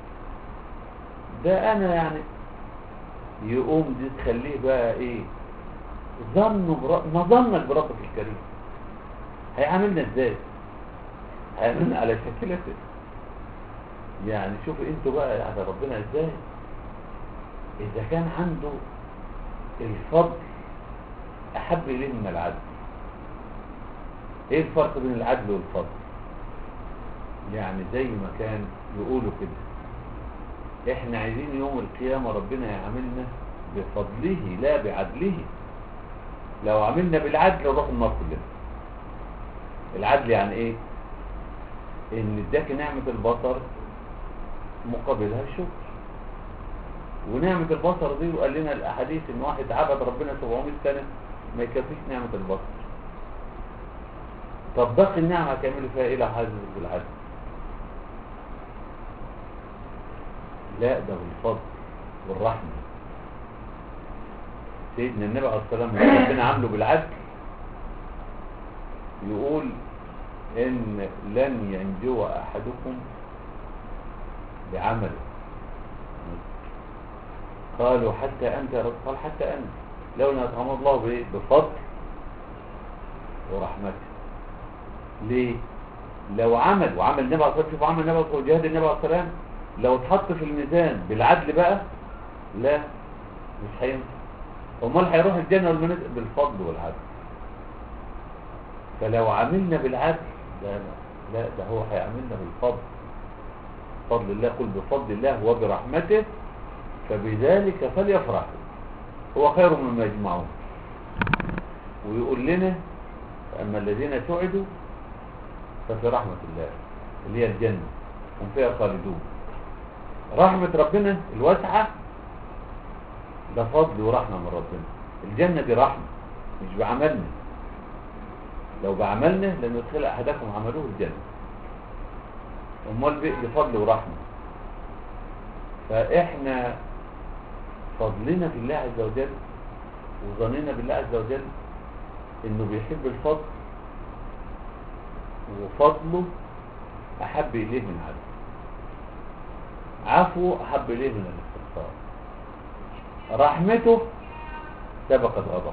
ده انا يعني يقوم دي تخليه بقى ايه ظنه بر... ما ظنك بربك الكريم هيعاملنا ازاي هيعاملنا على شاكلته يعني شوف انتوا بقى على ربنا ازاي اذا كان عنده الفضل احب اليه من العدل ايه الفرق بين العدل والفضل يعني زي ما كان يقولوا كده احنا عايزين يوم القيامة ربنا يعاملنا بفضله لا بعدله لو عملنا بالعدل نروح النار كلنا العدل يعني ايه ان اداك نعمة البصر مقابلها الشكر ونعمة البصر دي وقال لنا الاحاديث ان واحد عبد ربنا 700 سنة ما يكفيش نعمة البصر طب باقي النعمة هتعملوا فيها ايه لو حاسس بالعدل لا ده بالفضل والرحمة سيدنا النبي عليه الصلاة والسلام ربنا عامله بالعدل يقول ان لن ينجو احدكم بعمله قالوا حتى انت يا رب قال حتى انا لو ان اتغمض الله بايه بفضل ورحمته ليه لو عمل وعمل النبي عليه الصلاه والسلام شوف عمل النبي عليه الصلاه والسلام وجهاد النبي عليه الصلاه والسلام لو اتحط في الميزان بالعدل بقى لا مش هينفع امال هيروح الجنه والمنازل بالفضل والعدل فلو عملنا بالعدل لا لا ده هو هيعملنا بالفضل فضل الله قل بفضل الله وبرحمته فبذلك فليفرحوا هو خير مما يجمعون ويقول لنا أما الذين سعدوا ففي رحمة الله اللي هي الجنة هم فيها خالدون رحمة ربنا الواسعة ده فضل ورحمة من ربنا الجنة دي رحمة مش بعملنا لو بعملنا لن يدخل أحدكم عملوه الجنة امال بقى دي فضل ورحمة فإحنا فضلنا في الله عز وجل وظننا بالله عز وجل انه بيحب الفضل وفضله احب اليه من عدل عفو احب اليه من الاستغفار رحمته سبقت غضب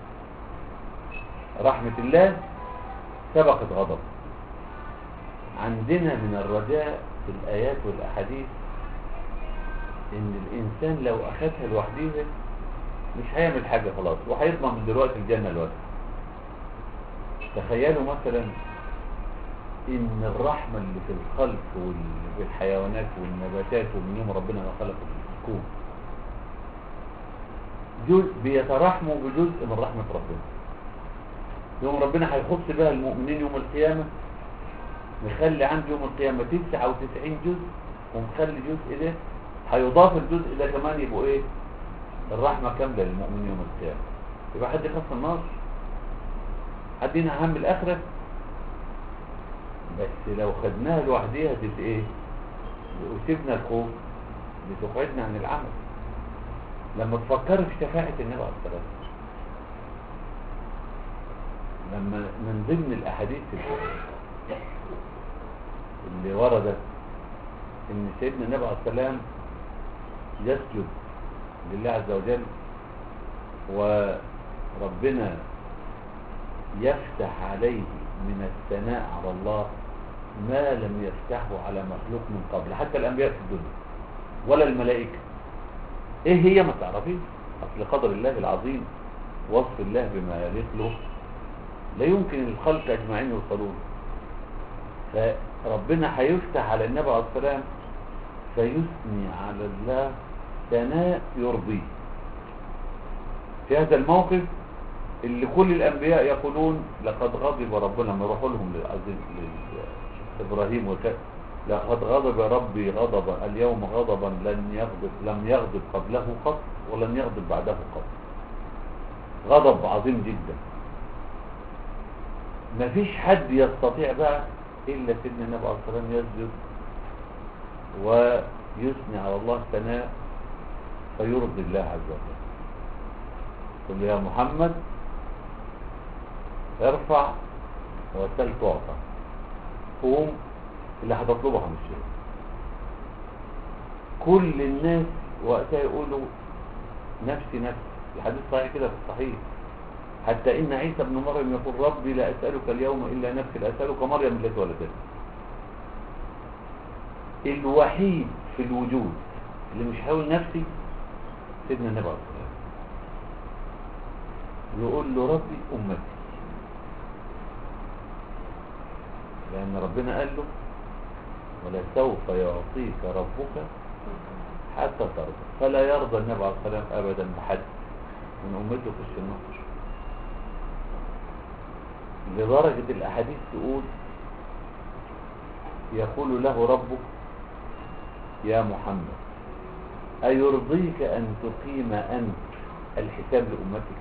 رحمة الله سبقت غضب عندنا من الرجاء في الآيات والأحاديث ان الانسان لو اخذها لوحديها مش هيعمل حاجة خلاص وهيطمع من دلوقتي الجنة الواسعة تخيلوا مثلا ان الرحمة اللي في الخلق واللي في الحيوانات والنباتات ومن يوم ربنا ما خلق الكون جزء بيترحموا بجزء من رحمة ربنا يوم ربنا هيخص بها المؤمنين يوم القيامة مخلي عنده يوم القيامة 99 جزء ومخلي جزء ده هيضاف الجزء ده كمان يبقوا ايه الرحمة كاملة للمؤمنين يوم القيامة يبقى حد يخاف النار حد ينهى هم الآخرة بس لو خدناها لوحديها تبقى ايه وسيبنا الخوف بتقعدنا عن العمل لما تفكروا في شفاعة النبي عليه الصلاة والسلام لما من ضمن الأحاديث اللي وردت ان سيدنا النبي عليه السلام يسجد لله عز وجل وربنا يفتح عليه من الثناء على الله ما لم يفتحه على مخلوق من قبل حتى الأنبياء في الدنيا ولا الملائكة ايه هي ما تعرفين اصل قدر الله العظيم وصف الله بما يليق له لا يمكن الخلق اجمعين يوصلون فربنا هيفتح على النبي عليه الصلاه والسلام فيثني على الله ثناء يرضيه في هذا الموقف اللي كل الانبياء يقولون لقد غضب ربنا لما يروحوا لهم للعزيز ابراهيم وكذا لقد غضب ربي غضبا اليوم غضبا لن يغضب لم يغضب قبله قط ولن يغضب بعده قط غضب عظيم جدا مفيش حد يستطيع بقى الا سيدنا النبي عليه الصلاه والسلام يسجد ويثني على الله ثناء فيرضي الله عز وجل قل يا محمد ارفع وسل تعطى قوم اللي هتطلبها من الشيء كل الناس وقتها يقولوا نفسي نفسي الحديث صحيح كده في الصحيح حتى ان عيسى ابن مريم يقول ربي لا اسالك اليوم الا نفسي لا اسالك مريم التي ولدتني الوحيد في الوجود اللي مش هقول نفسي سيدنا النبي عليه الصلاه والسلام يقول له ربي امتي لان ربنا قال له ولسوف يعطيك ربك حتى ترضى فلا يرضى النبي عليه الصلاه والسلام ابدا بحد من امته في النار لدرجه الاحاديث تقول يقول له ربه يا محمد أيرضيك أن تقيم أنت الحساب لأمتك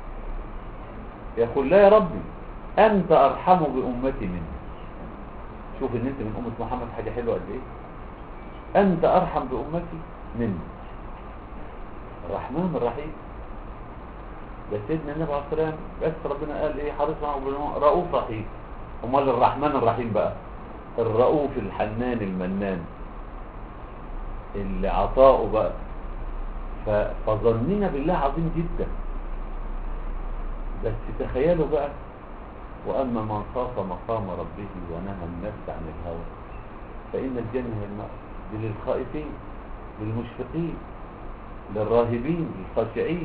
يقول لا يا ربي أنت أرحم بأمتي مني شوف ان انت من أمة محمد حاجة حلوة قد ايه أنت أرحم بأمتي مني الرحمن الرحيم ده سيدنا النبي عليه الصلاة والسلام بس ربنا قال ايه حريص معه رؤوف رحيم امال الرحمن الرحيم بقى الرؤوف الحنان المنان اللي عطاؤه بقى فظننا بالله عظيم جدا بس تخيلوا بقى وأما من خاف مقام ربه ونهى النفس عن الهوى فإن الجنة هي المأوى دي للخائفين للمشفقين للراهبين للخاشعين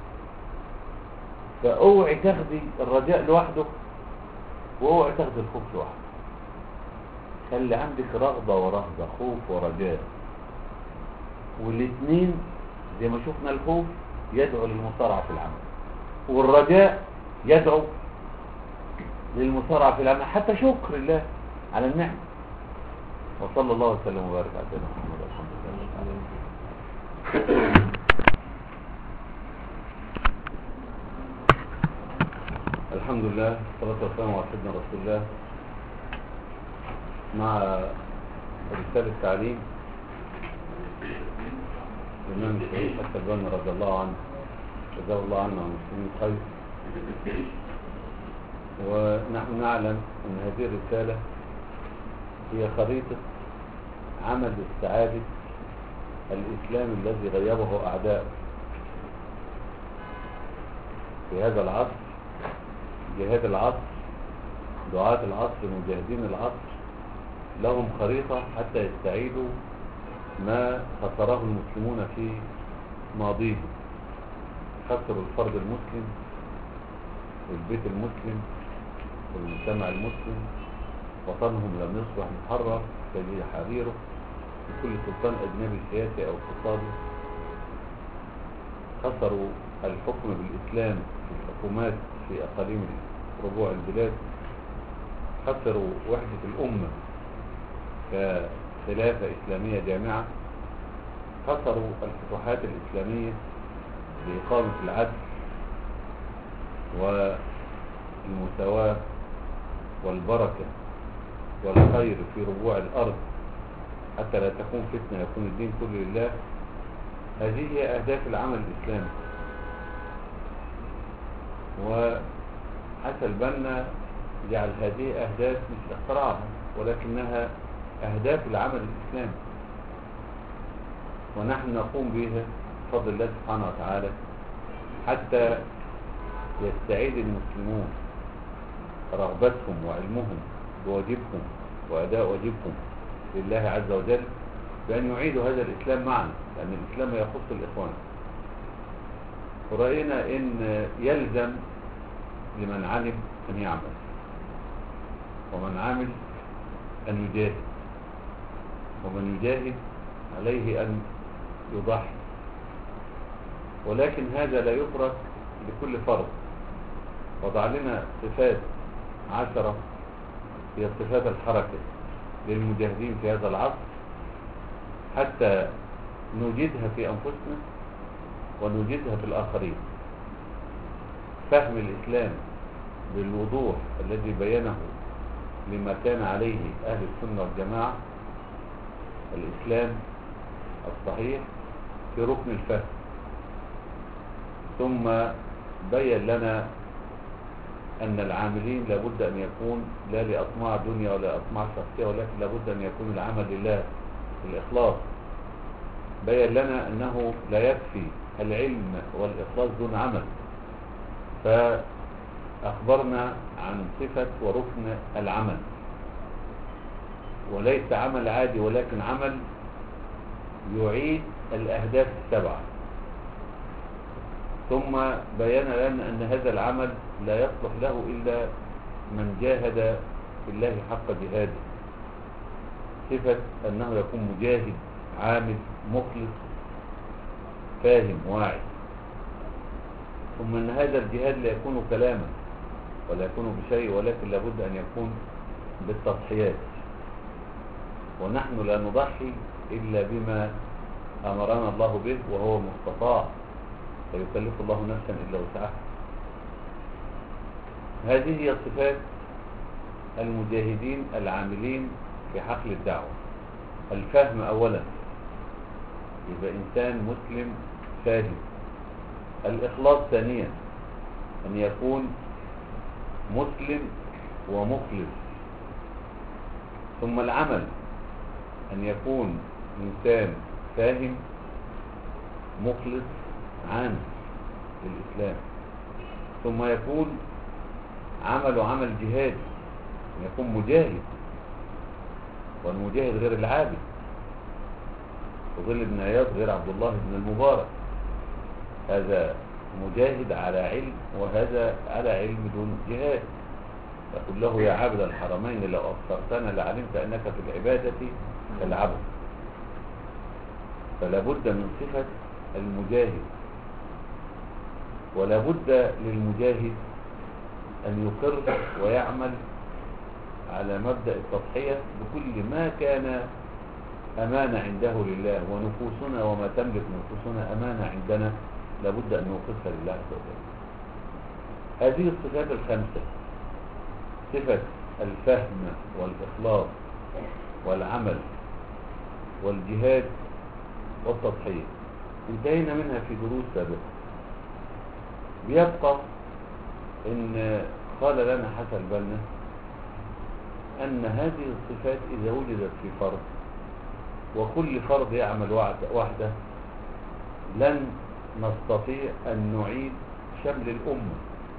فاوعي تاخدي الرجاء لوحده واوعي تاخدي الخوف لوحده خلي عندك رغبة ورهبة خوف ورجاء والاثنين زي ما شفنا الخوف يدعو للمصارعة في العمل والرجاء يدعو للمصارعة في العمل حتى شكر الله على النعمة وصلى الله وسلم وبارك على سيدنا محمد الحمد لله الحمد لله والصلاة والسلام على سيدنا رسول الله مع رسالة التعليم الإمام الشهيد حتى الباني رضي الله عنه جزاه الله عنا والمسلمين خير ونحن نعلم أن هذه الرسالة هي خريطة عمل استعادة الإسلام الذي غيبه أعداء في هذا العصر جهاد العصر دعاة العصر مجاهدين العصر لهم خريطة حتى يستعيدوا ما خسره المسلمون في ماضيهم خسروا الفرد المسلم والبيت المسلم والمجتمع المسلم وطنهم لم يصبح محرر كي حريره لكل سلطان أجنبي سياسي أو اقتصادي خسروا الحكم بالإسلام في الحكومات في أقاليم ربوع البلاد خسروا وحدة الأمة كخلافة إسلامية جامعة خسروا الفتوحات الإسلامية لإقامة العدل والمساواة والبركة والخير في ربوع الأرض حتى لا تكون فتنة يكون الدين كله لله هذه هي أهداف العمل الإسلامي وحتى البنا جعل هذه أهداف مش اختراعها ولكنها أهداف العمل الإسلامي ونحن نقوم بها بفضل الله سبحانه وتعالى حتى يستعيد المسلمون رغبتهم وعلمهم بواجبهم وأداء واجبهم لله عز وجل بأن يعيدوا هذا الإسلام معنا لأن الإسلام يخص الإخوان ورأينا إن يلزم لمن علم أن يعمل ومن عمل أن يجاهد ومن يجاهد عليه أن يضحي ولكن هذا لا يترك لكل فرد وضع لنا صفات عشرة هي صفات الحركة للمجاهدين في هذا العصر حتى نوجدها في أنفسنا ونوجدها في الآخرين فهم الإسلام بالوضوح الذي بينه لما كان عليه أهل السنة والجماعة الإسلام الصحيح في ركن الفهم ثم بين لنا أن العاملين لابد أن يكون لا لأطماع دنيا ولا أطماع شخصية ولكن لابد أن يكون العمل لله الإخلاص بين لنا أنه لا يكفي العلم والإخلاص دون عمل فأخبرنا عن صفة وركن العمل وليس عمل عادي ولكن عمل يعيد الأهداف السبعة ثم بين لنا أن هذا العمل لا يصلح له إلا من جاهد في الله حق جهاده صفة أنه يكون مجاهد عامل مخلص فاهم واعي ثم أن هذا الجهاد لا يكون كلاما ولا يكون بشيء ولكن لابد أن يكون بالتضحيات ونحن لا نضحي إلا بما أمرنا الله به وهو مستطاع لا يكلف الله نفسا إلا وسعها هذه هي صفات المجاهدين العاملين في حقل الدعوة الفهم أولا يبقى إنسان مسلم فاهم الإخلاص ثانيا أن يكون مسلم ومخلص ثم العمل أن يكون إنسان فاهم مخلص عام للإسلام ثم يكون عمل عمل جهادي أن يكون مجاهد والمجاهد غير العابد وظل ابن عياض غير عبد الله بن المبارك هذا مجاهد على علم وهذا على علم دون جهاد يقول له يا عبد الحرمين لو أبصرتنا لعلمت أنك في العبادة كالعبد فلا بد من صفة المجاهد ولا بد للمجاهد أن يقر ويعمل على مبدأ التضحية بكل ما كان أمانة عنده لله ونفوسنا وما تملك نفوسنا أمانة عندنا لابد أن نوقفها لله عز وجل هذه الصفات الخمسة صفة الفهم والإخلاص والعمل والجهاد والتضحية انتهينا منها في دروس سابقة بيبقى ان قال لنا حسن البنا ان هذه الصفات اذا وجدت في فرد وكل فرد يعمل وحده لن نستطيع ان نعيد شمل الامه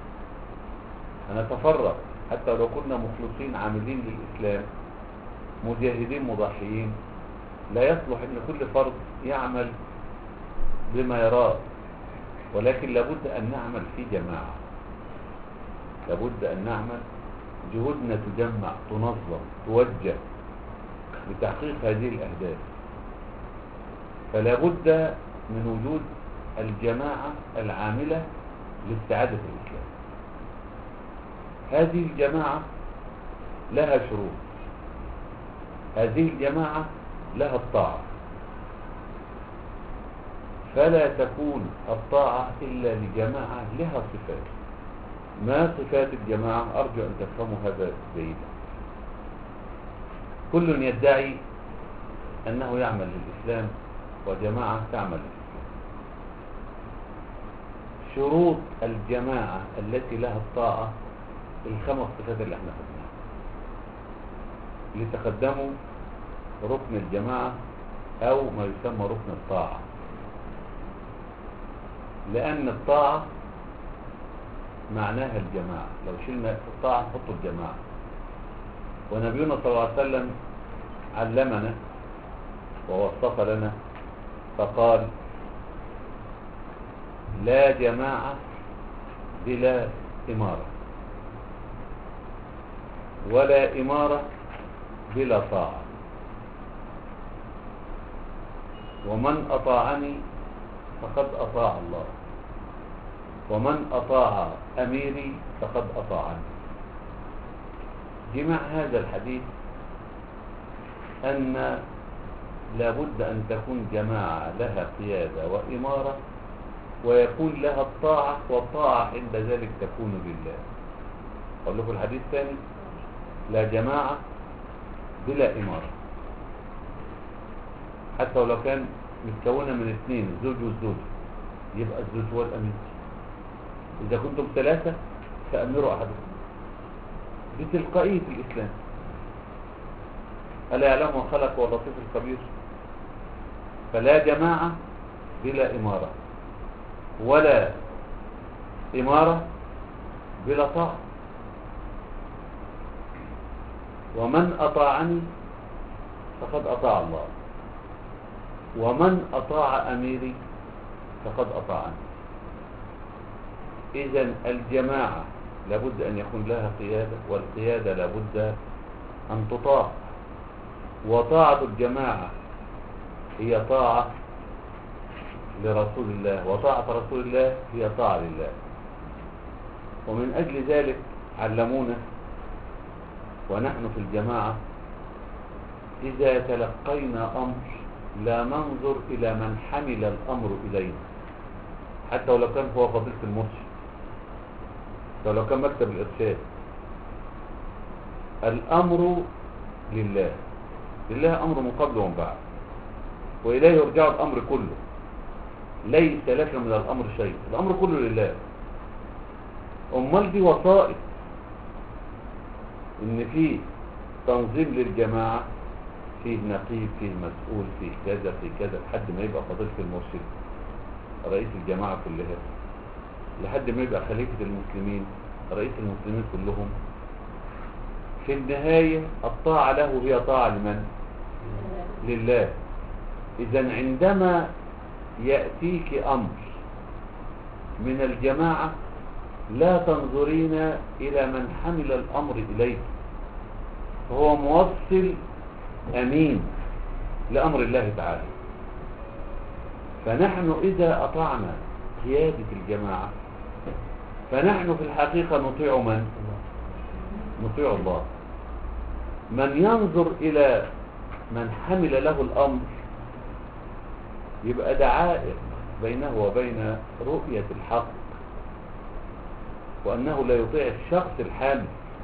هنتفرق حتى لو كنا مخلصين عاملين للاسلام مجاهدين مضحيين لا يصلح ان كل فرد يعمل بما يراه ولكن لابد ان نعمل في جماعه لابد أن نعمل جهودنا تجمع تنظم توجه لتحقيق هذه الأهداف فلا بد من وجود الجماعة العاملة لاستعادة الإسلام هذه الجماعة لها شروط هذه الجماعة لها الطاعة فلا تكون الطاعة إلا لجماعة لها صفات ما صفات الجماعة أرجو أن تفهموا هذا جيدا كل يدعي أنه يعمل للإسلام وجماعة تعمل للإسلام شروط الجماعة التي لها الطاعة الخمس صفات اللي احنا خدناها لتقدموا ركن الجماعة أو ما يسمى ركن الطاعة لأن الطاعة معناها الجماعة لو شلنا الطاعة نحط الجماعة ونبينا صلى الله عليه وسلم علمنا ووصف لنا فقال لا جماعة بلا إمارة ولا إمارة بلا طاعة ومن أطاعني فقد أطاع الله ومن أطاع أميري فقد أطاعني جمع هذا الحديث أن لابد أن تكون جماعة لها قيادة وإمارة ويكون لها الطاعة والطاعة عند ذلك تكون لله أقول لكم الحديث الثاني لا جماعة بلا إمارة حتى ولو كان متكونة من اثنين الزوج والزوج يبقى الزوج هو الأمير إذا كنتم ثلاثة فأمروا أحدكم بتلقائية الإسلام ألا يعلم من خلق واللطيف الخبير فلا جماعة بلا إمارة ولا إمارة بلا طاعة ومن أطاعني فقد أطاع الله ومن أطاع أميري فقد أطاعني إذا الجماعة لابد أن يكون لها قيادة والقيادة لابد أن تطاع وطاعة الجماعة هي طاعة لرسول الله وطاعة رسول الله هي طاعة لله ومن أجل ذلك علمونا ونحن في الجماعة إذا تلقينا أمر لا ننظر إلى من حمل الأمر إلينا حتى ولو كان هو فضيلة المرشد ولو كان مكتب الإرشاد الأمر لله لله أمر من قبل ومن بعد وإليه يرجع الأمر كله ليس لك من الأمر شيء الأمر كله لله أمال دي وسائط إن في تنظيم للجماعة فيه نقيب فيه مسؤول فيه كذا فيه كذا لحد ما يبقى فضيلة المرشد رئيس الجماعة كلها لحد ما يبقى خليفة المسلمين رئيس المسلمين كلهم في النهاية الطاعة له هي طاعة لمن؟ لله إذا عندما يأتيك أمر من الجماعة لا تنظرين إلى من حمل الأمر إليك هو موصل أمين لأمر الله تعالى فنحن إذا أطعنا قيادة الجماعة فنحن في الحقيقة نطيع من؟ نطيع الله من ينظر إلى من حمل له الأمر يبقى دعائق بينه وبين رؤية الحق وأنه لا يطيع الشخص الحامل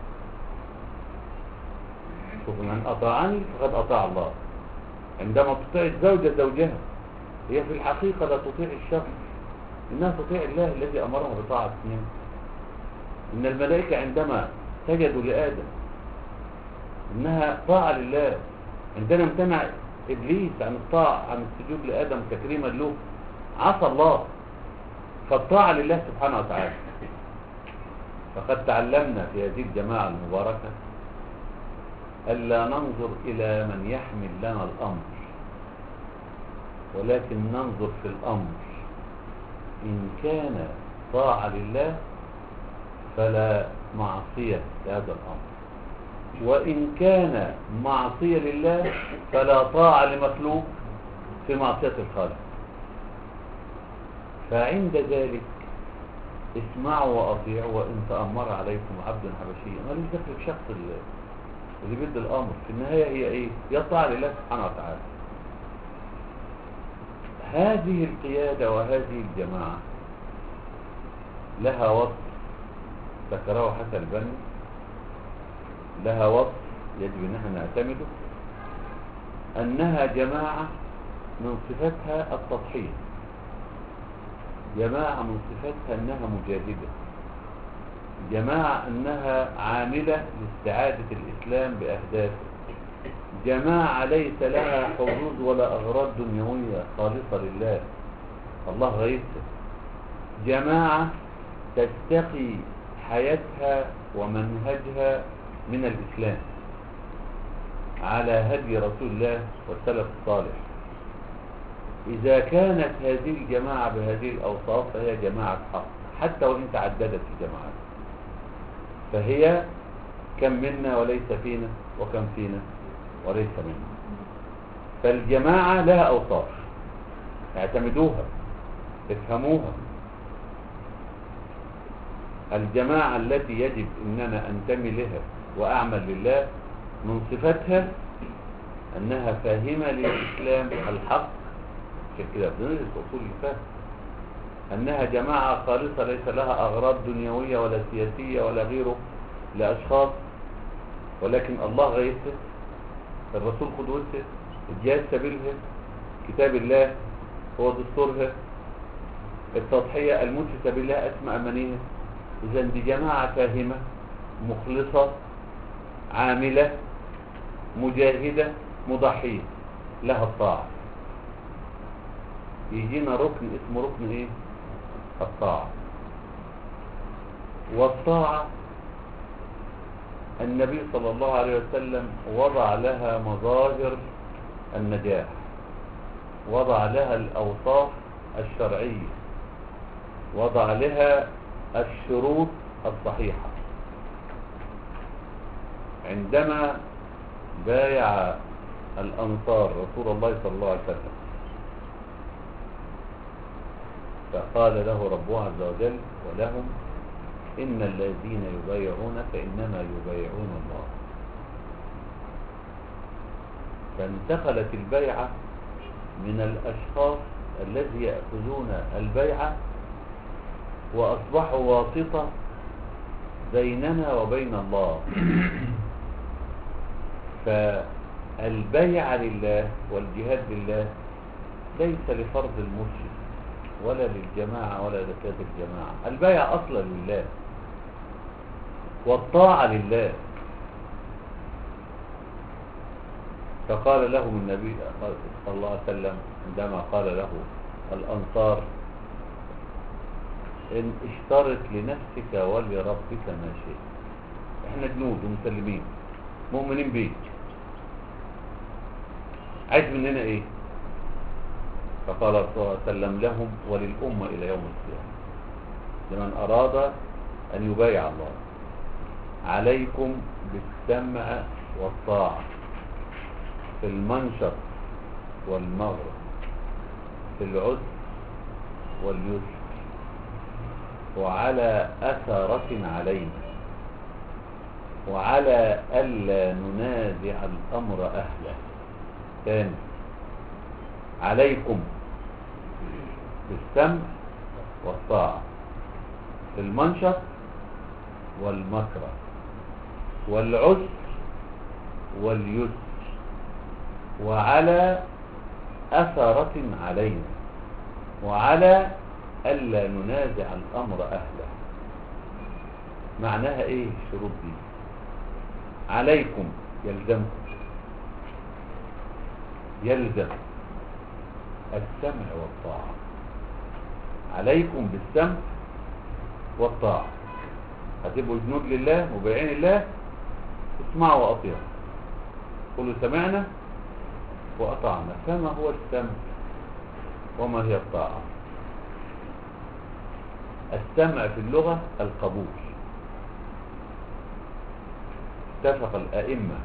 شوف من أطاعني فقد أطاع الله عندما تطيع الزوجة زوجها هي في الحقيقة لا تطيع الشخص إنها تطيع الله الذي أمرها بطاعة اثنين إن الملائكة عندما سجدوا لآدم إنها طاعة لله عندما امتنع إبليس عن الطاعة عن السجود لآدم تكريما له عصى الله فالطاعة لله سبحانه وتعالى فقد تعلمنا في هذه الجماعة المباركة ألا ننظر إلى من يحمل لنا الأمر ولكن ننظر في الأمر إن كان طاعة لله فلا معصية لهذا الأمر وإن كان معصية لله فلا طاعة لمخلوق في معصية الخالق فعند ذلك اسمعوا وأطيعوا وإن تأمر عليكم عبد حبشي ما ليس دخل الشخص اللي, اللي بيد الأمر في النهاية هي إيه يطاع لله سبحانه وتعالى هذه القيادة وهذه الجماعة لها وصف ذكره حسن البني لها وصف يجب ان احنا نعتمده انها جماعة من صفتها التضحية جماعة من صفتها انها مجاهدة جماعة انها عاملة لاستعادة الاسلام باهدافه جماعة ليس لها حظوظ ولا اغراض دنيوية خالصة لله الله غيث جماعة تستقي حياتها ومنهجها من الإسلام على هدي رسول الله والسلف الصالح إذا كانت هذه الجماعة بهذه الأوصاف فهي جماعة حق حتى وإن تعددت الجماعات فهي كم منا وليس فينا وكم فينا وليس منا فالجماعة لها أوصاف اعتمدوها افهموها الجماعة التي يجب أننا أنتمي لها وأعمل لله من صفتها أنها فاهمة للإسلام الحق عشان كده بندرس أصول الفهم أنها جماعة خالصة ليس لها أغراض دنيوية ولا سياسية ولا غيره لأشخاص ولكن الله غيثه الرسول قدوته الجهاد سبيلها كتاب الله هو دستورها التضحية الموت في سبيل الله أسمى أمانيها إذا دي جماعة فاهمة مخلصة عاملة مجاهدة مضحية لها الطاعة يجينا ركن اسمه ركن ايه الطاعة والطاعة النبي صلى الله عليه وسلم وضع لها مظاهر النجاح وضع لها الأوصاف الشرعية وضع لها الشروط الصحيحة عندما بايع الأنصار رسول الله صلى الله عليه وسلم فقال له ربه عز وجل ولهم إن الذين يبايعونك إنما يبايعون الله فانتقلت البيعة من الأشخاص الذي يأخذون البيعة وأصبحوا واسطة بيننا وبين الله فالبيع لله والجهاد لله ليس لفرض المرشد ولا للجماعة ولا لكاد الجماعة البيع أصلا لله والطاعة لله فقال لهم النبي صلى الله عليه وسلم عندما قال له الأنصار إن اشترط لنفسك ولربك ما شئت احنا جنود ومسلمين مؤمنين بيك عايز مننا ايه فقال الرسول صلى الله عليه وسلم لهم وللأمة إلى يوم القيامة لمن أراد أن يبايع الله عليكم بالسمع والطاعة في المنشط والمغرب في العسر واليسر وعلى أثرة علينا وعلى ألا ننازع الأمر أهله ثاني عليكم بالسمع والطاعة في المنشط والمكره والعسر واليسر وعلى أثرة علينا وعلى ألا ننازع الأمر أهله معناها إيه الشروط دي عليكم يلزمكم يلزم السمع والطاعة عليكم بالسمع والطاعة هتبقوا جنود لله مبيعين الله اسمعوا وأطيعوا قولوا سمعنا وأطعنا فما هو السمع وما هي الطاعة السمع في اللغة القبول اتفق الأئمة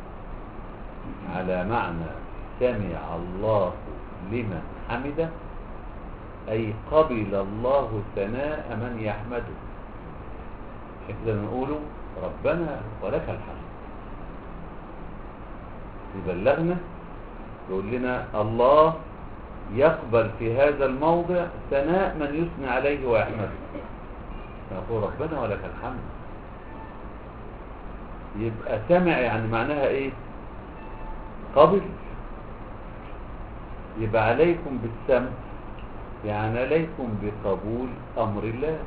على معنى سمع الله لمن حمده أي قبل الله ثناء من يحمده عشان كده بنقوله ربنا ولك الحمد يبلغنا يقول لنا الله يقبل في هذا الموضع ثناء من يثني عليه ويحمده يقول ربنا ولك الحمد يبقى سمع يعني معناها ايه قبل يبقى عليكم بالسمع يعني عليكم بقبول امر الله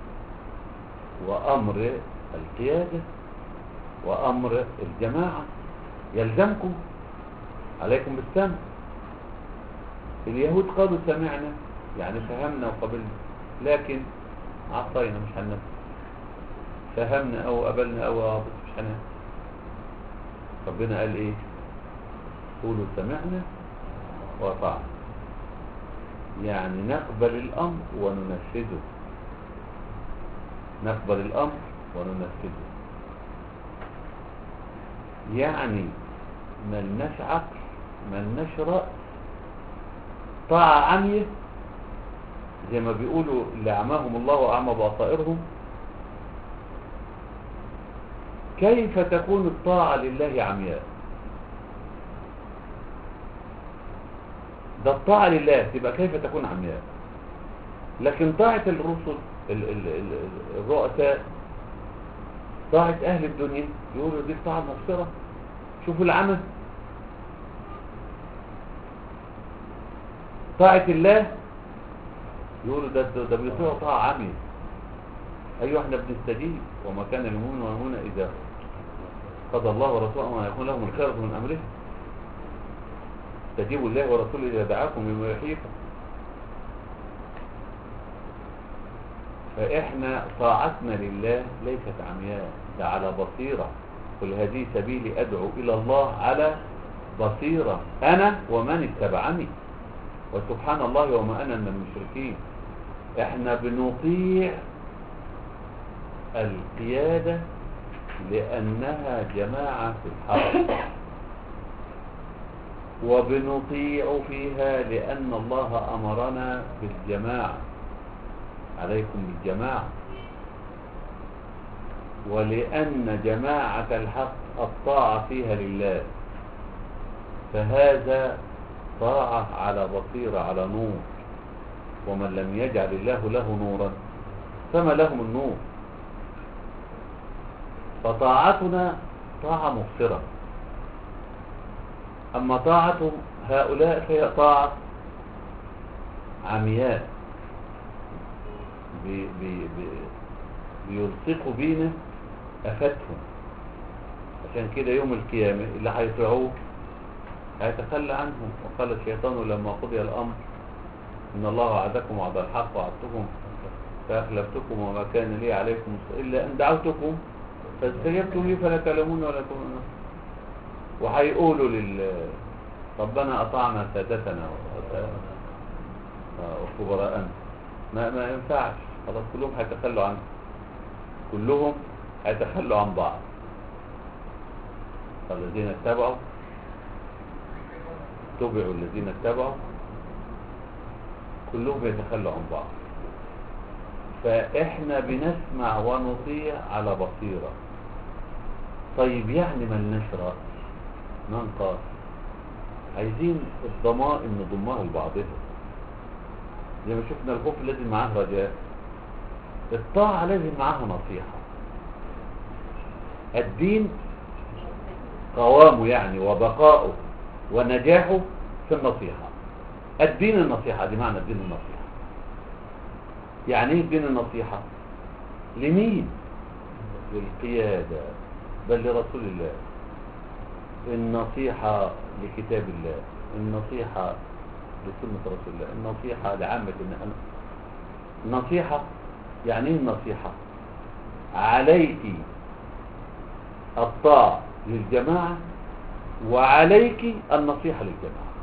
وامر القيادة وامر الجماعة يلزمكم عليكم بالسمع اليهود قالوا سمعنا يعني فهمنا وقبلنا لكن عصينا مش هنفذ فهمنا او قبلنا او اه بس مش هنعمل ربنا قال ايه قولوا سمعنا واطعنا يعني نقبل الامر وننفذه نقبل الامر وننفذه يعني ملناش عقل ملناش رأس طاعة عمية زي ما بيقولوا اللي أعماهم الله وأعمى بصائرهم كيف تكون الطاعة لله عمياء ده الطاعة لله تبقى كيف تكون عمياء لكن طاعة الرسل ال- ال- ال- الرؤساء طاعة أهل الدنيا يقولوا دي الطاعة المبصرة شوفوا العمل طاعة الله يقولوا ده ده, ده بيطيعوا طاعة عمياء أيوة احنا بنستجيب وما كان المؤمن والمؤمنة إذا قضى الله ورسوله ما يكون لهم الخير من أمره استجيبوا الله ورسوله إذا دعاكم لما يحييكم فإحنا طاعتنا لله ليست عمياء ده على بصيرة قل هذه سبيلي أدعو إلى الله على بصيرة أنا ومن اتبعني وسبحان الله وما أنا من المشركين إحنا بنطيع القيادة لأنها جماعة في الحق وبنطيع فيها لأن الله أمرنا بالجماعة عليكم بالجماعة ولأن جماعة الحق الطاعة فيها لله فهذا طاعة على بصيرة على نور ومن لم يجعل الله له نورا فما لهم النور فطاعتنا طاعة مبصرة أما طاعة هؤلاء فهي طاعة عمياء بي بي بي بيلصقوا بينا أفاتهم عشان كده يوم القيامة اللي هيطيعوه هيتخلى عنهم وقال الشيطان لما قضي الأمر إن الله وعدكم وعد الحق وعدتكم فأخلفتكم وما كان لي عليكم إلا أن دعوتكم فاستجبتم لي فلا تعلمون ولا تؤمنون وهيقولوا لل ربنا أطعنا سادتنا وكبراءنا ما ما ينفعش خلاص كلهم هيتخلوا عنه كلهم هيتخلوا عن بعض الذين اتبعوا تبعوا الذين اتبعوا كلهم يتخلوا عن بعض فاحنا بنسمع ونطيع على بصيرة طيب يعني ملناش رأي من قال عايزين الضمائر نضمها لبعضها زي ما شفنا الخوف لازم معاه رجاء الطاعة لازم معاها نصيحة الدين قوامه يعني وبقاؤه ونجاحه في النصيحة الدين النصيحة دي معنى الدين النصيحة يعني ايه الدين النصيحة لمين للقيادة بل لرسول الله النصيحة لكتاب الله النصيحة لسنة رسول الله النصيحة لعامة الناس النصيحة يعني ايه النصيحة عليك الطاعة للجماعة وعليك النصيحة للجماعة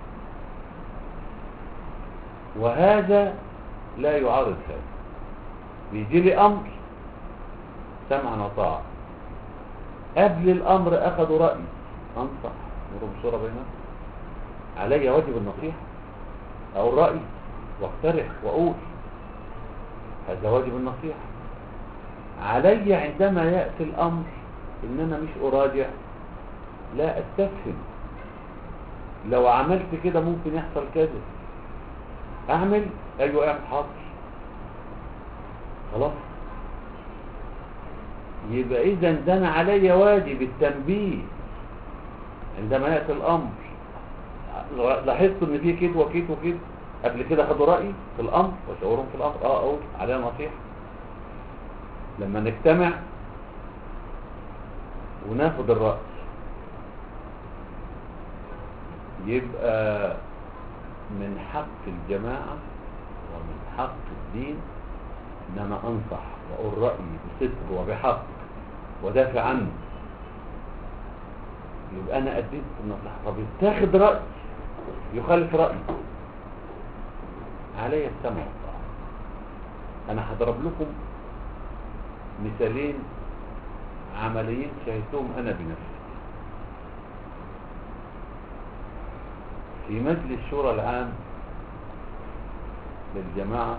وهذا لا يعارض هذا بيجي لي أمر سمعا وطاعة قبل الأمر أخذوا رأيي أنصح نور بصورة بينهم علي واجب النصيحة أو الرأي واقترح وأقول هذا واجب النصيحة علي عندما يأتي الأمر إن أنا مش أراجع لا أستفهم لو عملت كده ممكن يحصل كذا أعمل أيوة أعمل حاضر خلاص يبقى إذا ده أنا علي واجب التنبيه عندما يأتي الأمر لاحظت إن في كده وكده وكده قبل كده خدوا رأيي في الأمر وشاورهم في الأمر اه أقول عليها نصيحة لما نجتمع وناخد الرأي يبقى من حق الجماعة ومن حق الدين إن أنا أنصح وأقول رأيي بصدق وبحق ودافع عنه يبقى انا اديت النصيحه طب تاخد راي يخالف رايي علي السمع والطاعه انا هضرب لكم مثالين عمليين شاهدتهم انا بنفسي في مجلس الشورى العام للجماعة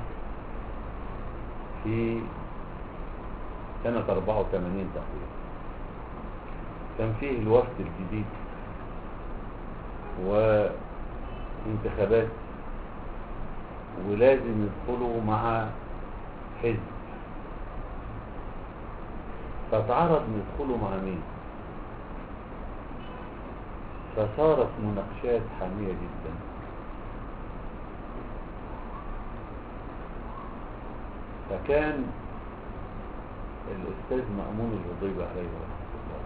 في سنة 84 تقريبا كان فيه الوفد الجديد وانتخابات ولازم يدخلوا مع حزب فتعرض ان يدخلوا مع مين فصارت مناقشات حامية جدا فكان الأستاذ مأمون الغضيب عليه رحمة الله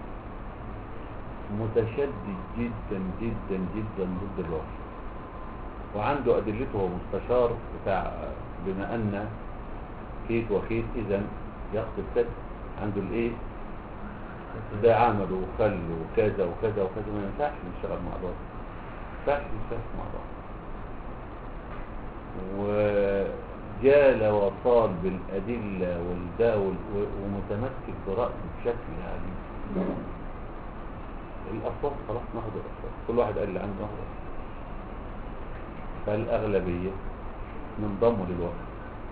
متشدد جدا جدا جدا ضد الوفد وعنده أدلته هو مستشار بتاع بما أن كيت وكيت إذا يقصد كذا عنده الإيه ده عمل وخل وكذا وكذا وكذا ما ينفعش نشتغل مع بعض ما ينفعش نشتغل مع بعض وجال وصال بالأدلة والدا وال- ومتمسك برأسه بشكل عجيب الأصوات خلاص ناخد الأصوات كل واحد قال اللي عنده ناخد الأصوات فالأغلبية منضموا للوقت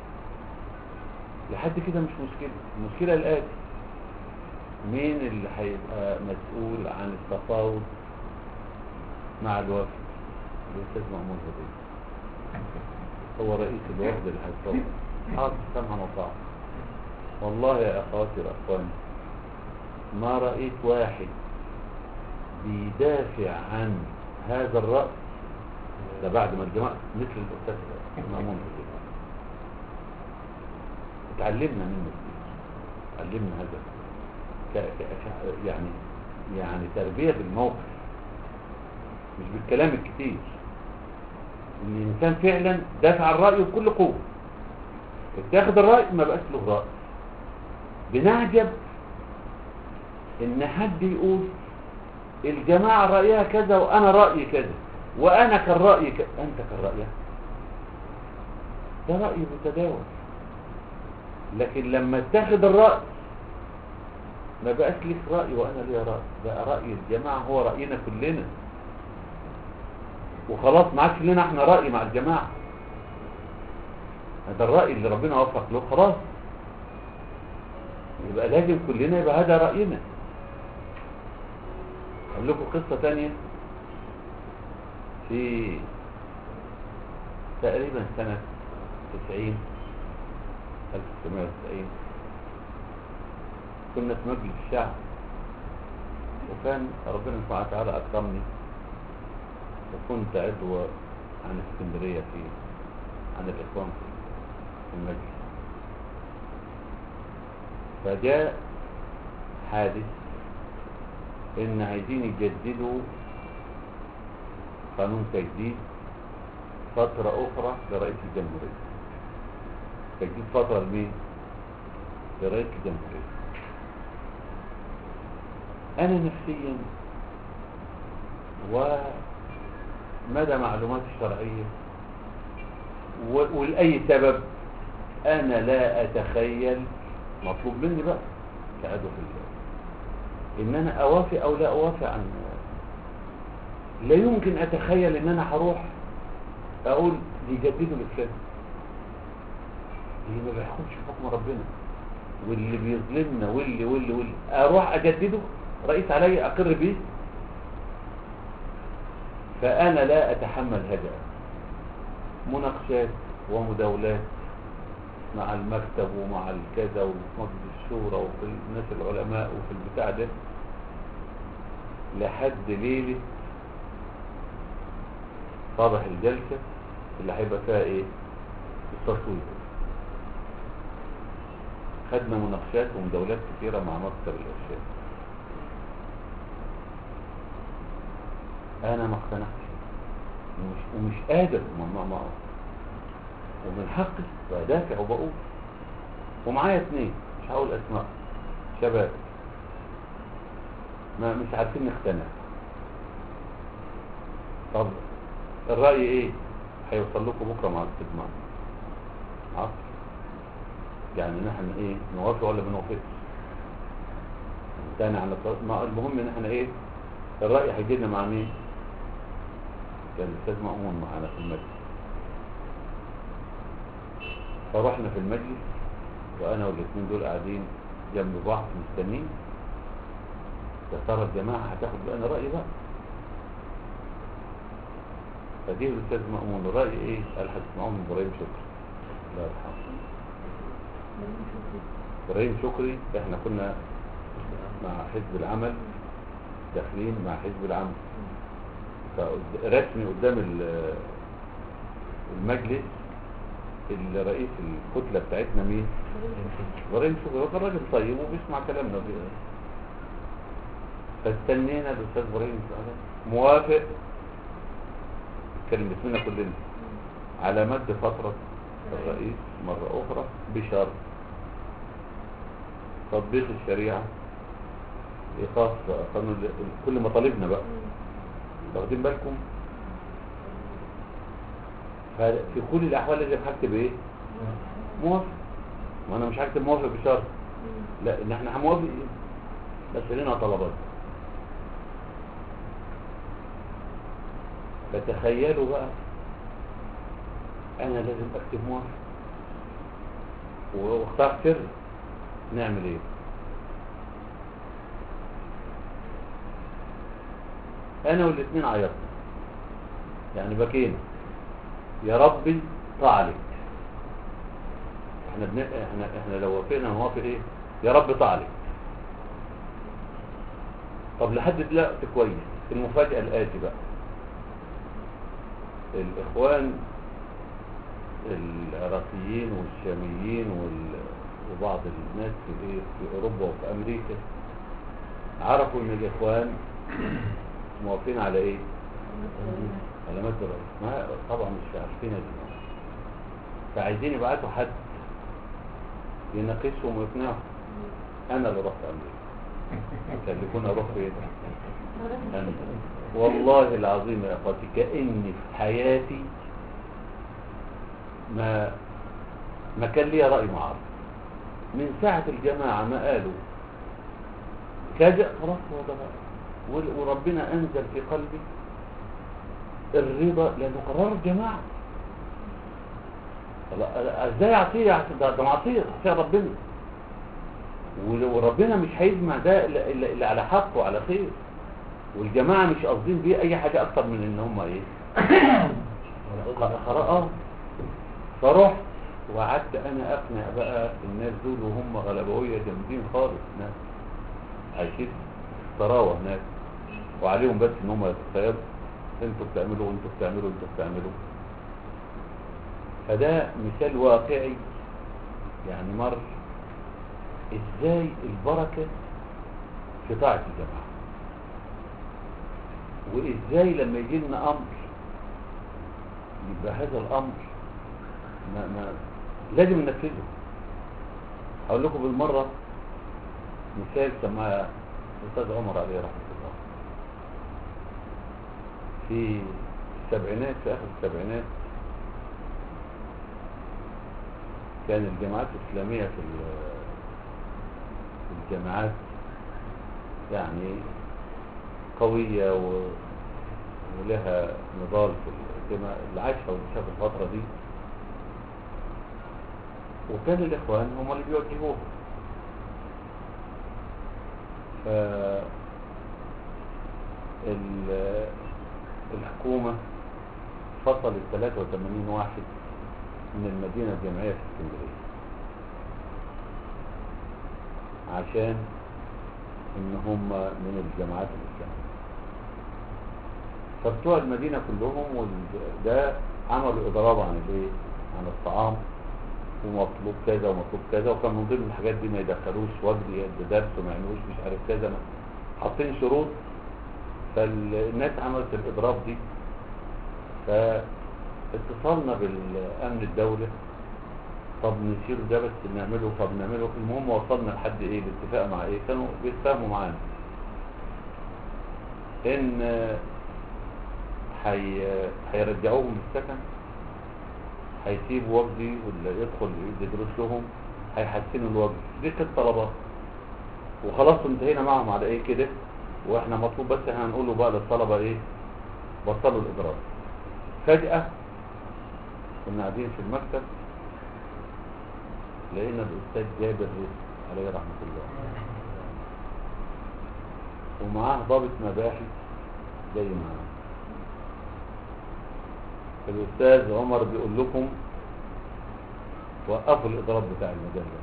لحد كده مش مشكلة المشكلة الآتي مين اللي هيبقى مسؤول عن التفاوض مع الوفد الأستاذ مأمون هدية هو رئيس الوفد اللي هيتفاوض حاضر سمعا وطاعة والله يا أخواتي الأخوان ما رأيت واحد بيدافع عن هذا الرأي ده بعد ما الجماعة مثل الأستاذ مأمون هدية اتعلمنا منه كتير اتعلمنا هذا ك... ك... ك- يعني يعني تربية بالموقف مش بالكلام الكتير ان الانسان فعلا دافع عن رأيه بكل قوة اتاخد الرأي ما بقاش له رأي بنعجب ان حد يقول الجماعة رأيها كذا وانا رأيي كذا وانا كان رأيي كذا انت كان رأيك ده رأي متداول لكن لما اتاخد الرأي ما بقاش ليك رأي وأنا ليا رأي بقى رأي الجماعة هو رأينا كلنا وخلاص ما عادش لنا احنا رأي مع الجماعة هذا الرأي اللي ربنا وفق له خلاص يبقى لازم كلنا يبقى هذا رأينا أقول لكم قصة تانية في تقريبا سنة 90 1990 كنا في مجلس الشعب وكان ربنا سبحانه وتعالى أكرمني وكنت عضو عن اسكندرية في عن الإخوان في المجلس فجاء حادث إن عايزين يجددوا قانون تجديد فترة أخرى لرئيس الجمهورية تجديد فترة لمين؟ لرئيس الجمهورية أنا نفسيا ومدى معلوماتي الشرعية و- ولأي سبب أنا لا أتخيل مطلوب مني بقى كعضو في الله إن أنا أوافق أو لا أوافق عن لا يمكن أتخيل إن أنا هروح أقول يجددوا الإسلام اللي ما بيحكمش حكم ربنا واللي بيظلمنا واللي واللي واللي اروح اجدده رئيس علي اقر بيه فانا لا اتحمل هذا مناقشات ومداولات مع المكتب ومع الكذا وفي مجلس الشورى وفي الناس العلماء وفي البتاع ده لحد ليلة صباح الجلسة اللي هيبقى فيها ايه التصويت خدنا مناقشات ومداولات كثيرة مع مكتب الإرشاد أنا ما اقتنعتش ومش, ومش قادر ممنوع معه ومن حقي بدافع وبقول ومعايا اثنين مش هقول أسماء شباب ما مش عارفين نقتنع طب الرأي ايه هيوصل لكم بكرة مع الاستجماع عصر يعني نحن ايه نوافق ولا ما نوافقش تاني على الط- ما المهم ان احنا ايه الرأي هيجي لنا مع مين كان الاستاذ مأمون معانا في المجلس فرحنا في المجلس وانا والاثنين دول قاعدين جنب بعض مستنيين يا ترى الجماعة هتاخد بقى رأي بقى فجه الاستاذ مأمون الرأي ايه قال هتسمعوه من ابراهيم شكري الله يرحمه ابراهيم شكري احنا كنا مع حزب العمل داخلين مع حزب العمل فقد- رسمي قدام ال- المجلس الرئيس الكتلة بتاعتنا مين ابراهيم شكري هو كان راجل طيب وبيسمع كلامنا بي- فاستنينا الاستاذ ابراهيم موافق كلمة منا كلنا على مد فترة الرئيس مرة أخرى بشرط تطبيق الشريعة إيقاف قانون ال- كل مطالبنا بقى واخدين بالكم ففي كل الأحوال لازم هكتب إيه موافق ما أنا مش هكتب موافق بشرط لا إن إحنا هنوافق بس لنا طلبات فتخيلوا بقى انا لازم اكتب موافق واختار سر نعمل ايه انا والاثنين عيطنا يعني بكينا يا ربي طاع عليك احنا بن... احنا احنا لو وافقنا نوافق ايه يا رب طاع عليك طب لحد دلوقتي كويس المفاجأة الآتي بقى الإخوان العراقيين والشاميين وال... وبعض الناس في إيه في أوروبا وفي أمريكا عرفوا إن الإخوان موافقين على إيه؟ على مادة الرئيس ما طبعا مش عارفين دي فعايزين يبعتوا حد يناقشهم ويقنعهم أنا اللي رحت أمريكا كلفونا أروح فين؟ أنا والله العظيم يا اخواتي كاني في حياتي ما ما كان ليا راي معارض من ساعه الجماعه ما قالوا كذا خلاص هو ده بقى. ول- وربنا انزل في قلبي الرضا لانه قرار الجماعه لا- ازاي اعطيه يا عم- ده ده معصيه عصيه ربنا ول- وربنا مش هيجمع ده الا إلا- إلا على حق وعلى خير والجماعة مش قاصدين بيه أي حاجة أكتر من إن هم إيه خلاص اه فرحت وقعدت أنا أقنع بقى الناس دول وهم غلبوية جامدين خالص ناس عايشين طراوة هناك وعليهم بس إن هم يتخيلوا أنتوا بتعملوا وأنتوا بتعملوا وأنتوا بتعملوا فده مثال واقعي يعني مر إزاي البركة في طاعة الجماعة وازاي لما يجي لنا امر يبقى هذا الامر ما ما لازم ننفذه هقول لكم بالمره مثال سماه الاستاذ عمر عليه رحمه الله في السبعينات في اخر السبعينات كان الجامعات الاسلاميه في ال- في الجامعات يعني قوية و... ولها نضال في الجماعة اللي عاشها واللي شاف الفترة دي وكان الإخوان هم اللي بيوجهوها ف ال... الحكومة فصلت 83 واحد من المدينة الجامعية في اسكندرية عشان ان هم من الجامعات الاسلاميه فبتوع المدينه كلهم وده عملوا اضراب عن الايه عن الطعام ومطلوب كذا ومطلوب كذا وكان من ضمن الحاجات دي ما يدخلوش وجد يد درس وما يعملوش مش عارف كذا حاطين شروط فالناس عملت الاضراب دي فاتصلنا بالامن الدولي طب نشيل ده بس نعمله طب نعمله المهم وصلنا لحد ايه الاتفاق مع ايه كانوا بيتفاهموا معانا ان حي... هيرجعوهم للسكن هيسيبوا وجدي واللي يدخل يدرس لهم هيحسنوا الوجد دي كانت طلبات وخلاص انتهينا معهم على ايه كده واحنا مطلوب بس احنا هنقوله بقى للطلبه ايه بطلوا الاجراء فجأة كنا قاعدين في المكتب لقينا الاستاذ جابر رزق عليه رحمه الله ومعاه ضابط مباحث زي معاه الاستاذ عمر بيقول لكم وقفوا الاضراب بتاع المجله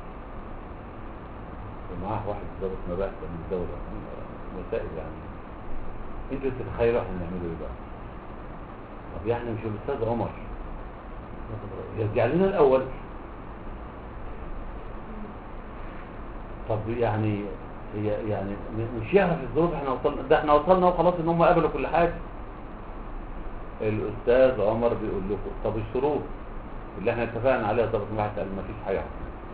ومعاه واحد ضابط مباحث من الدوله مسائل يعني انتوا تتخيلوا احنا نعمله ايه بقى طب يعني مش الاستاذ عمر يرجع لنا الاول طب يعني هي يعني مش يعرف الظروف احنا وصلنا ده احنا وصلنا وخلاص ان هم قبلوا كل حاجه الاستاذ عمر بيقول لكم طب الشروط اللي احنا اتفقنا عليها ضابط المباحث قال ما فيش حاجه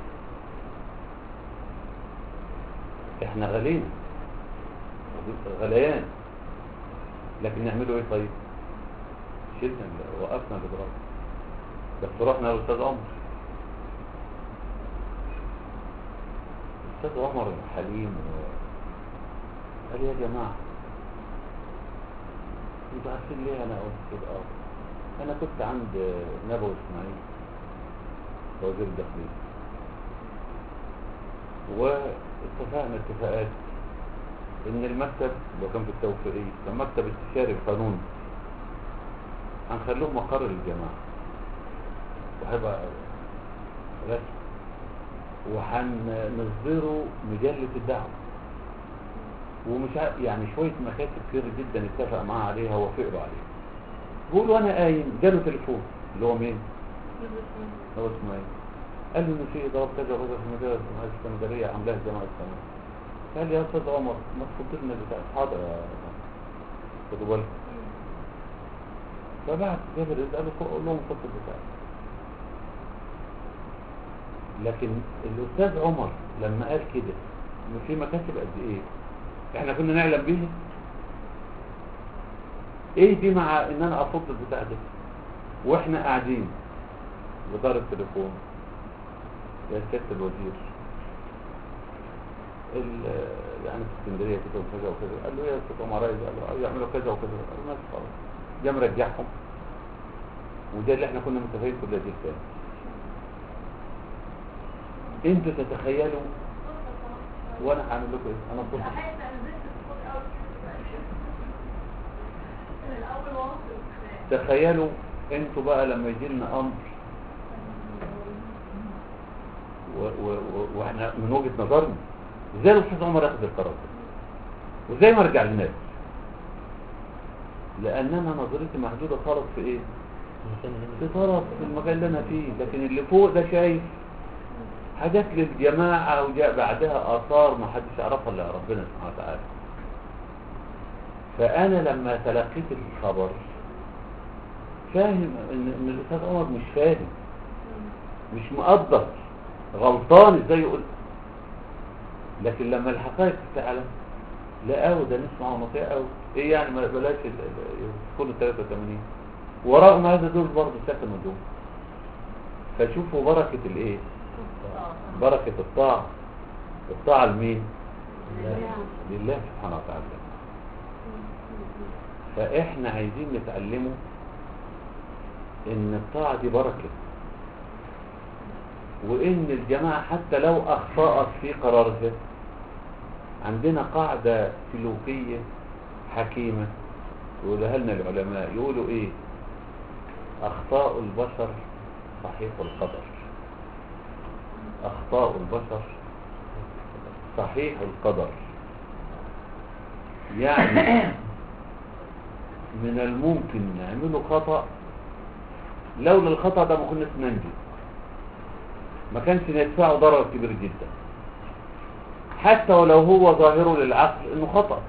احنا غاليين غليان لكن نعمله ايه طيب شلنا ال- وقفنا الاضراب بس رحنا للاستاذ عمر الاستاذ عمر حليم و... قال يا جماعه انتوا عارفين ليه انا قلت كده اه انا كنت عند نبوي اسماعيل وزير الداخليه واتفقنا اتفاقات ان المكتب لو كان في التوفيقية كان مكتب استشاري القانون هنخلوه مقر للجماعة وهيبقى رسم وهنصدره مجلة الدعوة ومش ع- يعني شوية مكاتب كتير جدا اتفق معاه عليها ووافقوا عليها بيقول وانا قايم جاله تليفون اللي هو مين؟ هو اسمه ايه؟ قال له ان في اضراب كذا وكذا في مجال الاسكندريه عاملاها جماعه السنه قال لي يا استاذ عمر ما تفضل لنا بتاع حاضر يا خدوا بالك فبعد جابر رزق قال له فوق قول لهم خد البتاع لكن الاستاذ عمر لما قال كده ان في مكاتب قد ايه احنا كنا نعلم بيها ايه دي مع ان انا افض البتاع ده واحنا قاعدين بدار التليفون يا سيادة الوزير ال- يعني في اسكندريه كده وكذا وكذا قال له إيه يا استاذ عمر عايز قال له آه يعملوا كذا وكذا قال له ماشي خلاص جه مرجعهم وده اللي احنا كنا متفقين كل دي الثاني انتوا تتخيلوا وانا هعمل لكم ايه انا بص تخيلوا انتوا بقى لما يجي لنا امر و و و واحنا من وجهة نظرنا ازاي الاستاذ عمر ياخد القرار ده وازاي ما رجع لناس لاننا نظرتي محدودة خالص في ايه في طرف في المكان اللي انا فيه لكن اللي فوق ده شايف حاجات للجماعة وجاء بعدها آثار ما حدش يعرفها إلا ربنا سبحانه وتعالى فأنا لما تلقيت الخبر فاهم إن إن الأستاذ عمر مش فاهم مش مقدر غلطان إزاي يقول لكن لما الحقائق تعلم لا قوي ده نسمع ونطيع قوي ايه يعني ما بلاش ال- ال- كل 83 ورغم هذا دول برضه سكنوا دول فشوفوا بركة الايه بركة الطاعة الطاعة لمين لله سبحانه وتعالى فاحنا عايزين نتعلمه ان الطاعة دي بركة وان الجماعة حتى لو اخطأت في قرارها عندنا قاعدة سلوكية حكيمة يقولها لنا العلماء يقولوا ايه اخطاء البشر صحيح القدر اخطاء البشر صحيح القدر يعني من الممكن نعمله خطأ لولا الخطأ ده ما كناش ننجو ما كانش ندفعه ضرر كبير جدا حتى ولو هو ظاهره للعقل انه خطأ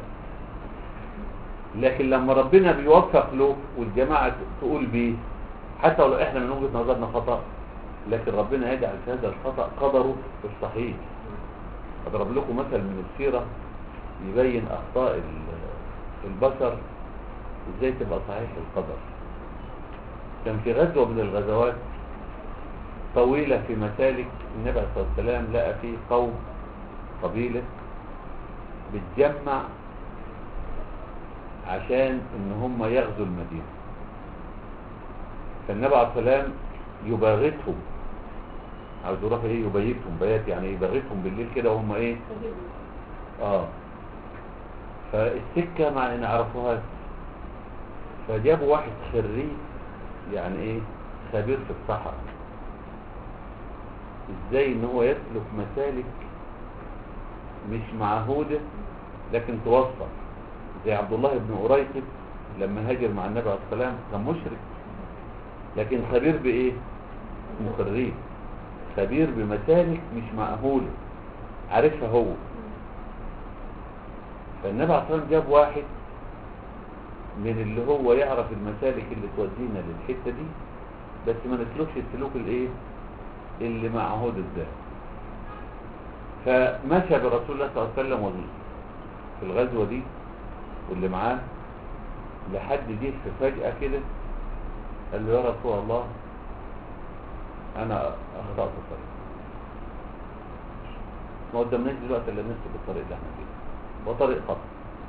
لكن لما ربنا بيوفق له والجماعة تقول بيه حتى ولو احنا من وجهة نظرنا خطأ لكن ربنا يجعل في هذا الخطأ قدره الصحيح اضرب لكم مثل من السيرة يبين اخطاء ال- البشر ازاي تبقى صحيح القدر كان في غزوة من الغزوات طويلة في مسالك النبي عليه الصلاة والسلام لقى فيه قوم قبيلة بتجمع عشان ان هم يغزوا المدينة فالنبي عليه الصلاة والسلام يباغتهم عاوز يروح ايه يبيتهم بيات يعني يباغتهم بالليل كده وهم ايه اه فالسكة مع ان عرفوها فجابوا واحد خريج يعني ايه خبير في الصحراء ازاي ان هو يسلك مسالك مش معهودة لكن توصل زي عبد الله بن قريقب لما هاجر مع النبي عليه الصلاة والسلام كان مشرك لكن خبير بايه مخرج خبير بمسالك مش مأهولة عارفها هو فالنبي عليه الصلاة والسلام جاب واحد من اللي هو يعرف المسالك اللي تودينا للحتة دي بس ما نسلكش السلوك الايه اللي معهود ازاي فمشى برسول الله صلى الله عليه وسلم وزوجه في الغزوة دي واللي معاه لحد دي في فجأة كده قال له يا رسول الله انا اخطأت الطريق ما قدامناش دلوقتي الا نسلك الطريق اللي احنا فيه وطريق خطأ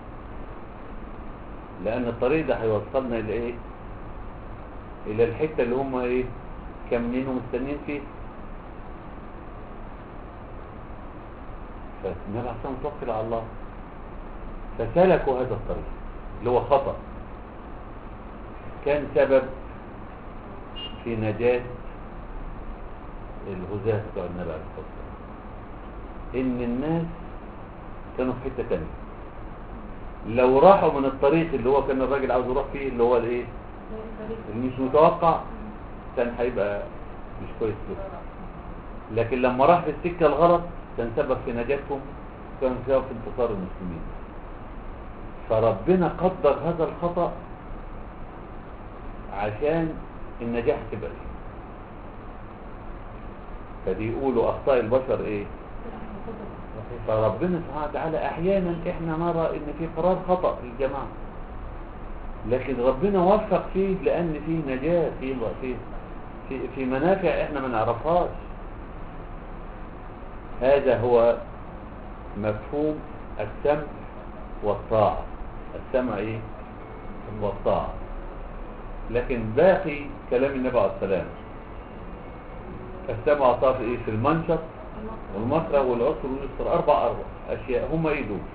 لان الطريق ده هيوصلنا الى ايه الى الحتة اللي هم ايه كاملين ومستنين فيه فالنبي عليه الصلاة والسلام توكل على الله فسلكوا هذا الطريق اللي هو خطأ كان سبب في نجاة الغزاة بتوع النبي عليه الصلاة والسلام ان الناس كانوا في حتة تانية لو راحوا من الطريق اللي هو كان الراجل عاوز يروح فيه اللي هو الايه اللي مش متوقع كان هيبقى مش كويس له لكن لما راح في السكة الغلط كان سبب في نجاتهم كان سبب في انتصار المسلمين فربنا قدر هذا الخطأ عشان النجاح تبقى فيه فدي يقولوا اخطاء البشر ايه فربنا سبحانه وتعالى احيانا احنا نرى ان في قرار خطأ للجماعة لكن ربنا وفق فيه لان فيه نجاة فيه فيه في, في منافع احنا ما نعرفهاش هذا هو مفهوم السمع والطاعة السمع ايه والطاعة لكن باقي كلام النبي عليه السلام السمع والطاعة في ايه في المنشط والمكره والعسر واليسر اربع اربع اشياء هم ايه دول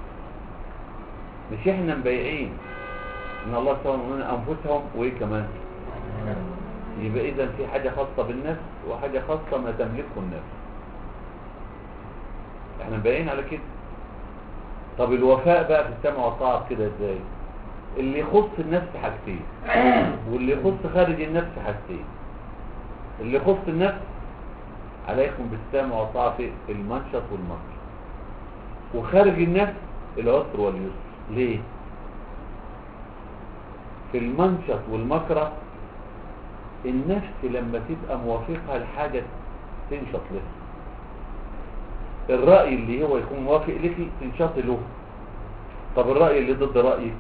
مش احنا مبيعين ان الله سبحانه وتعالى انفسهم وايه كمان يبقى اذا في حاجة خاصة بالنفس وحاجة خاصة ما تملكه النفس احنا مبيعين على كده طب الوفاء بقى في السمع والطاعة كده ازاي اللي يخص النفس حاجتين واللي يخص خارج النفس حاجتين اللي يخص النفس عليكم بالسمع والطاعة في المنشط والمكر وخارج النفس العسر واليسر ليه في المنشط والمكره النفس لما تبقى موافقة لحاجة تنشط لها الرأي اللي هو يكون موافق لك تنشط له طب الرأي اللي ضد رأيك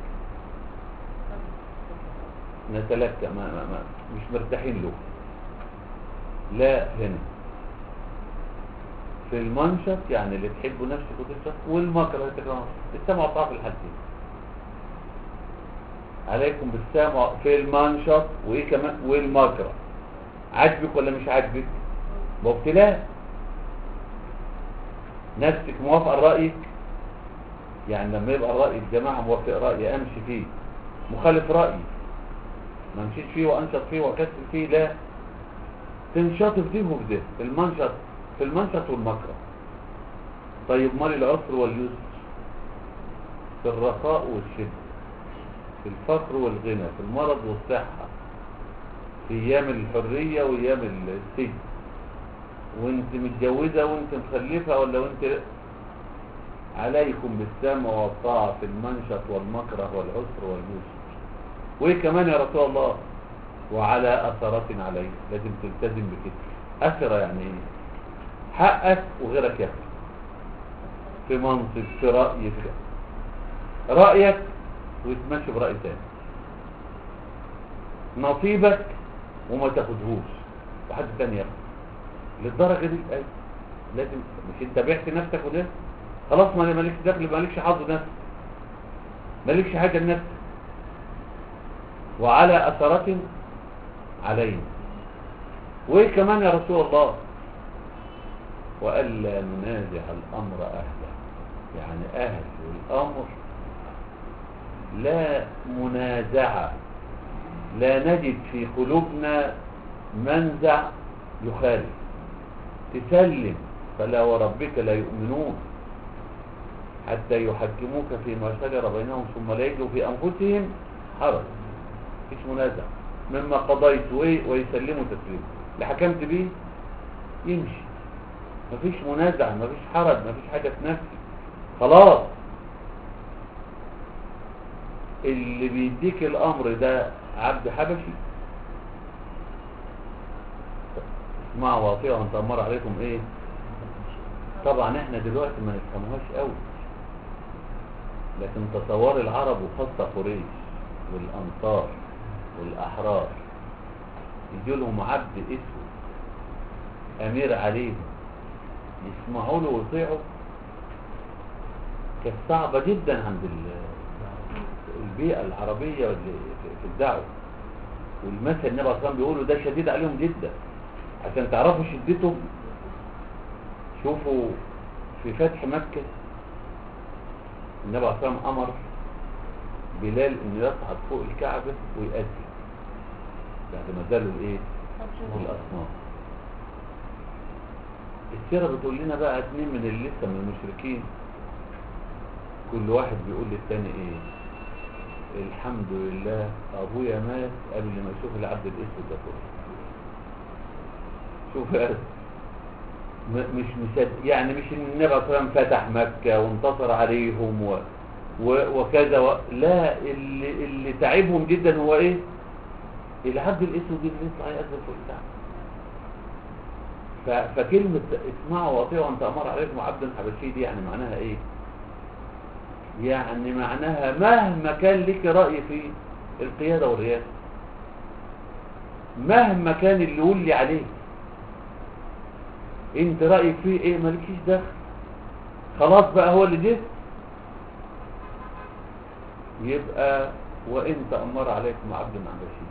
نتلكى ما ما ما مش مرتاحين له لا هنا في المنشط يعني اللي تحبه نفسك وتنشط والمكره تكره السمع والطاعة في الحالتين عليكم بالسمع في المنشط وايه كمان والمكره عاجبك ولا مش عاجبك وابتلاء نفسك موافقه رايك يعني لما يبقى الراي الجماعه موافق رايي امشي فيه مخالف رايي ما امشيش فيه وانشط فيه واكسل فيه لا تنشط في دي وفي ده في المنشط في المنشط والمكره طيب مال العسر واليسر في الرخاء والشده في الفقر والغنى في المرض والصحة في ايام الحرية وايام السجن وانت متجوزة وانت مخلفة ولا وانت عليكم بالسمع والطاعة في المنشط والمكره والعسر واليسر وايه كمان يا رسول الله وعلى اثرات عليه لازم تلتزم بكده اثر يعني ايه حقك وغيرك ياخد في منصب في رأي في رأيك ويتمشي برأي تاني نصيبك وما تاخدهوش وحد تاني ياخد للدرجة دي أي لازم مش انت بعت نفسك وده خلاص ما مالكش دخل مالكش حظ نفسك مالكش حاجة لنفسك وعلى أثرة علينا وايه كمان يا رسول الله وألا ننازع الأمر أهله يعني أهل الأمر لا منازعة لا نجد في قلوبنا منزع يخالف تسلم فلا وربك لا يؤمنون حتى يحكموك فيما شجر بينهم ثم لا يجدوا في أنفسهم حرج مفيش منازع مما قضيت وإيه ويسلموا تسليما اللي حكمت بيه يمشي مفيش منازع مفيش حرج مفيش حاجة في نفسي خلاص اللي بيديك الامر ده عبد حبشي اسمعوا واطيعوا ان تأمر عليكم ايه طبعا احنا دلوقتي ما نفهموهاش قوي لكن تصور العرب وخاصة قريش والانصار والاحرار يجي لهم عبد اسود امير عليهم يسمعوا له ويطيعوا كانت صعبة جدا عند البيئة العربية في الدعوة والمثل النبي صلى الله عليه وسلم بيقولوا ده شديد عليهم جدا عشان تعرفوا شدته شوفوا في فتح مكة النبي عليه الصلاة والسلام أمر بلال إنه يصعد فوق الكعبة ويأذن بعد ما زالوا الإيه؟ الأصنام السيرة بتقول لنا بقى اتنين من اللي لسه من المشركين كل واحد بيقول للتاني ايه الحمد لله ابويا مات قبل ما يشوف العبد الاسود ده كله شوف يا م- مش مش يعني مش ان النبي صلى الله عليه وسلم فتح مكة وانتصر عليهم و و وكذا و... لا اللي, اللي تعبهم جدا هو ايه العبد الاسود اللي يطلع يأذن فوق الكعبة ف- فكلمة اسمعوا واطيعوا ان تأمر عليكم عبدا حبشي دي يعني معناها ايه يعني معناها مهما كان لك رأي في القيادة والرئاسة مهما كان اللي ولي عليه انت رأيك فيه ايه مالكيش دخل خلاص بقى هو اللي جه يبقى وان تأمر عليكم عبد حبشي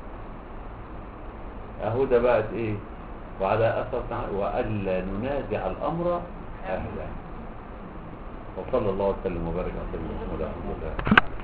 اهو ده بقت ايه وعلى اثر تعالى والا ننازع الامر اهله وصلى الله وسلم وبارك على سيدنا محمد رسول الله